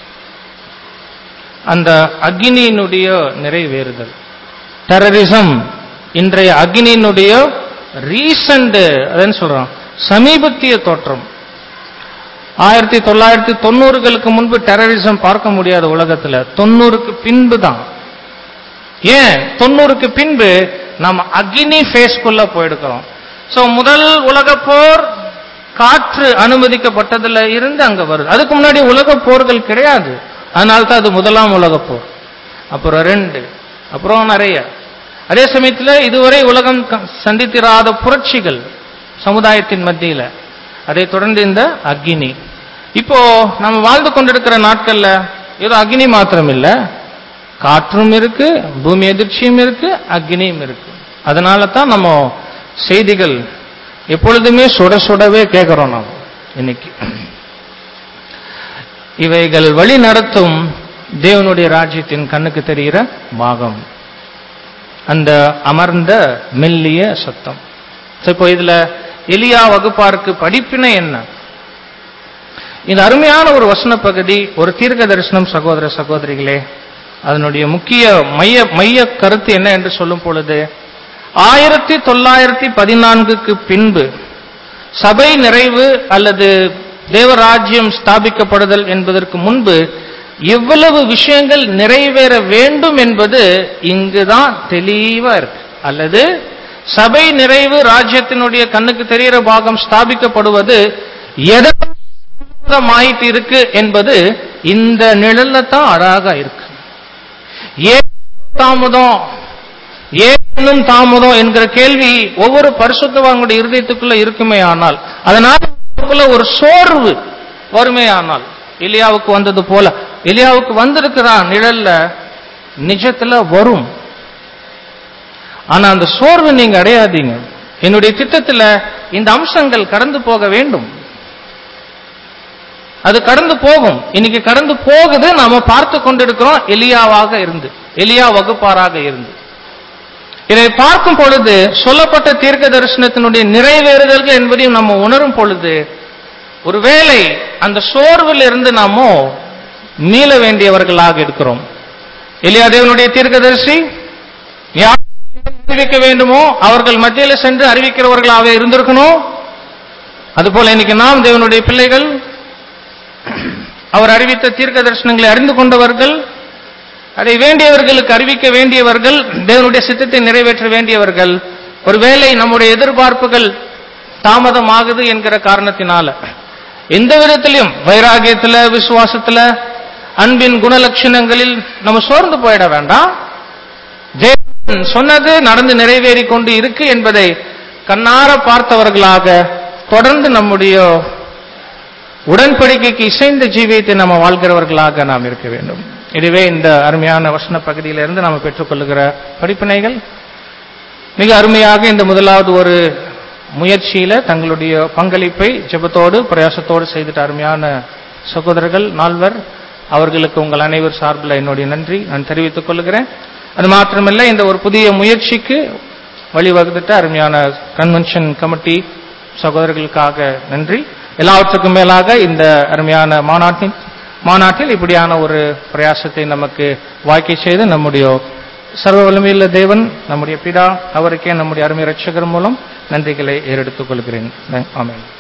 அந்த அக்னியினுடைய நிறைவேறுதல் டெரரிசம் இன்றைய அக்னியினுடைய ரீசண்ட் அதான் சொல்றோம் சமீபத்திய தோற்றம் ஆயிரத்தி தொள்ளாயிரத்தி தொண்ணூறுகளுக்கு முன்பு டெரரிசம் பார்க்க முடியாத உலகத்துல தொண்ணூறுக்கு பின்பு தான் ஏன் தொண்ணூறுக்கு பின்பு நம்ம அக்னி ஃபேஸ்க்குள்ள போயிருக்கிறோம் சோ முதல் உலக போர் காற்று அனுமதிக்கப்பட்டதுல இருந்து அங்க வருது அதுக்கு முன்னாடி உலக போர்கள் கிடையாது அதனால தான் அது முதலாம் உலக போர் அப்புறம் ரெண்டு அப்புறம் நிறைய அதே சமயத்துல இதுவரை உலகம் க- சந்தித்திராத புரட்சிகள் சமுதாயத்தின் மத்தியில அதை தொடர்ந்து இந்த அக்னி இப்போ நம்ம வாழ்ந்து கொண்டிருக்கிற நாட்கள்ல ஏதோ அக்னி மாத்திரம் இல்ல காற்றும் இருக்கு பூமி எதிர்ச்சியும் இருக்கு அக்னியும் இருக்கு அதனால தான் நம்ம செய்திகள் எப்பொழுதுமே சுட சுடவே கேட்கிறோம் நாம் இன்னைக்கு இவைகள் வழி நடத்தும் தேவனுடைய ராஜ்யத்தின் கண்ணுக்கு தெரிகிற பாகம் அந்த அமர்ந்த மெல்லிய சத்தம் So, இப்போ இதுல எலியா வகுப்பாருக்கு படிப்பினை என்ன இந்த அருமையான ஒரு வசன பகுதி ஒரு தீர்க்க தரிசனம் சகோதர சகோதரிகளே அதனுடைய முக்கிய மைய மைய கருத்து என்ன என்று சொல்லும் பொழுது ஆயிரத்தி தொள்ளாயிரத்தி பதினான்குக்கு பின்பு சபை நிறைவு அல்லது தேவராஜ்யம் ஸ்தாபிக்கப்படுதல் என்பதற்கு முன்பு எவ்வளவு விஷயங்கள் நிறைவேற வேண்டும் என்பது இங்குதான் தெளிவா இருக்கு அல்லது சபை நிறைவு ராஜ்யத்தினுடைய கண்ணுக்கு தெரிகிற பாகம் ஸ்தாபிக்கப்படுவது எதாயிட்டு இருக்கு என்பது இந்த நிழல்ல தான் அழகா இருக்கு ஏன் தாமதம் ஏனும் தாமதம் என்கிற கேள்வி ஒவ்வொரு பரிசுத்தவாங்களுடைய இருதயத்துக்குள்ள இருக்குமே ஆனால் அதனால் அவங்களுக்குள்ள ஒரு சோர்வு வருமே ஆனால் எலியாவுக்கு வந்தது போல எலியாவுக்கு வந்திருக்கிறான் நிழல்ல நிஜத்துல வரும் ஆனா அந்த சோர்வு நீங்க அடையாதீங்க என்னுடைய திட்டத்துல இந்த அம்சங்கள் கடந்து போக வேண்டும் அது கடந்து போகும் இன்னைக்கு கடந்து போகுது நாம பார்த்து கொண்டிருக்கிறோம் எலியாவாக இருந்து எலியா வகுப்பாராக இருந்து இதை பார்க்கும் பொழுது சொல்லப்பட்ட தீர்க்க தரிசனத்தினுடைய நிறைவேறுதல்கள் என்பதையும் நம்ம உணரும் பொழுது ஒருவேளை அந்த சோர்வில் இருந்து நாமோ மீள வேண்டியவர்களாக இருக்கிறோம் எலியா தேவனுடைய தீர்க்கதரிசி யார் அறிவிக்க வேண்டுமோ அவர்கள் மத்தியில சென்று அறிவிக்கிறவர்களாக இருந்திருக்கணும் அதுபோல இன்னைக்கு நாம் தேவனுடைய பிள்ளைகள் அவர் அறிவித்த தீர்க்க தரிசனங்களை அறிந்து கொண்டவர்கள் அதை வேண்டியவர்களுக்கு அறிவிக்க வேண்டியவர்கள் தேவனுடைய சித்தத்தை நிறைவேற்ற வேண்டியவர்கள் ஒருவேளை நம்முடைய எதிர்பார்ப்புகள் தாமதமாகுது என்கிற காரணத்தினால எந்த விதத்திலும் வைராகியத்துல விசுவாசத்துல அன்பின் குணலட்சணங்களில் நம்ம சோர்ந்து போயிட வேண்டாம் தேவன் சொன்னது நடந்து நிறைவேறி கொண்டு இருக்கு என்பதை கண்ணார பார்த்தவர்களாக தொடர்ந்து நம்முடைய உடன்படிக்கைக்கு இசைந்த ஜீவியத்தை நம்ம வாழ்கிறவர்களாக நாம் இருக்க வேண்டும் இதுவே இந்த அருமையான வசன பகுதியிலிருந்து நாம் பெற்றுக்கொள்ளுகிற படிப்பினைகள் மிக அருமையாக இந்த முதலாவது ஒரு முயற்சியில தங்களுடைய பங்களிப்பை ஜெபத்தோடு பிரயாசத்தோடு செய்துட்ட அருமையான சகோதரர்கள் நால்வர் அவர்களுக்கு உங்கள் அனைவர் சார்பில் என்னுடைய நன்றி நான் தெரிவித்துக் கொள்கிறேன் அது மாத்திரமல்ல இந்த ஒரு புதிய முயற்சிக்கு வழிவகுத்துட்ட அருமையான கன்வென்ஷன் கமிட்டி சகோதரர்களுக்காக நன்றி எல்லாவற்றுக்கும் மேலாக இந்த அருமையான மாநாட்டின் மாநாட்டில் இப்படியான ஒரு பிரயாசத்தை நமக்கு வாய்க்கை செய்து நம்முடைய சர்வ வலிமையுள்ள தேவன் நம்முடைய பிதா அவருக்கே நம்முடைய அருமை ரட்சகர் மூலம் நன்றிகளை ஏறெடுத்துக் கொள்கிறேன் ஆமென்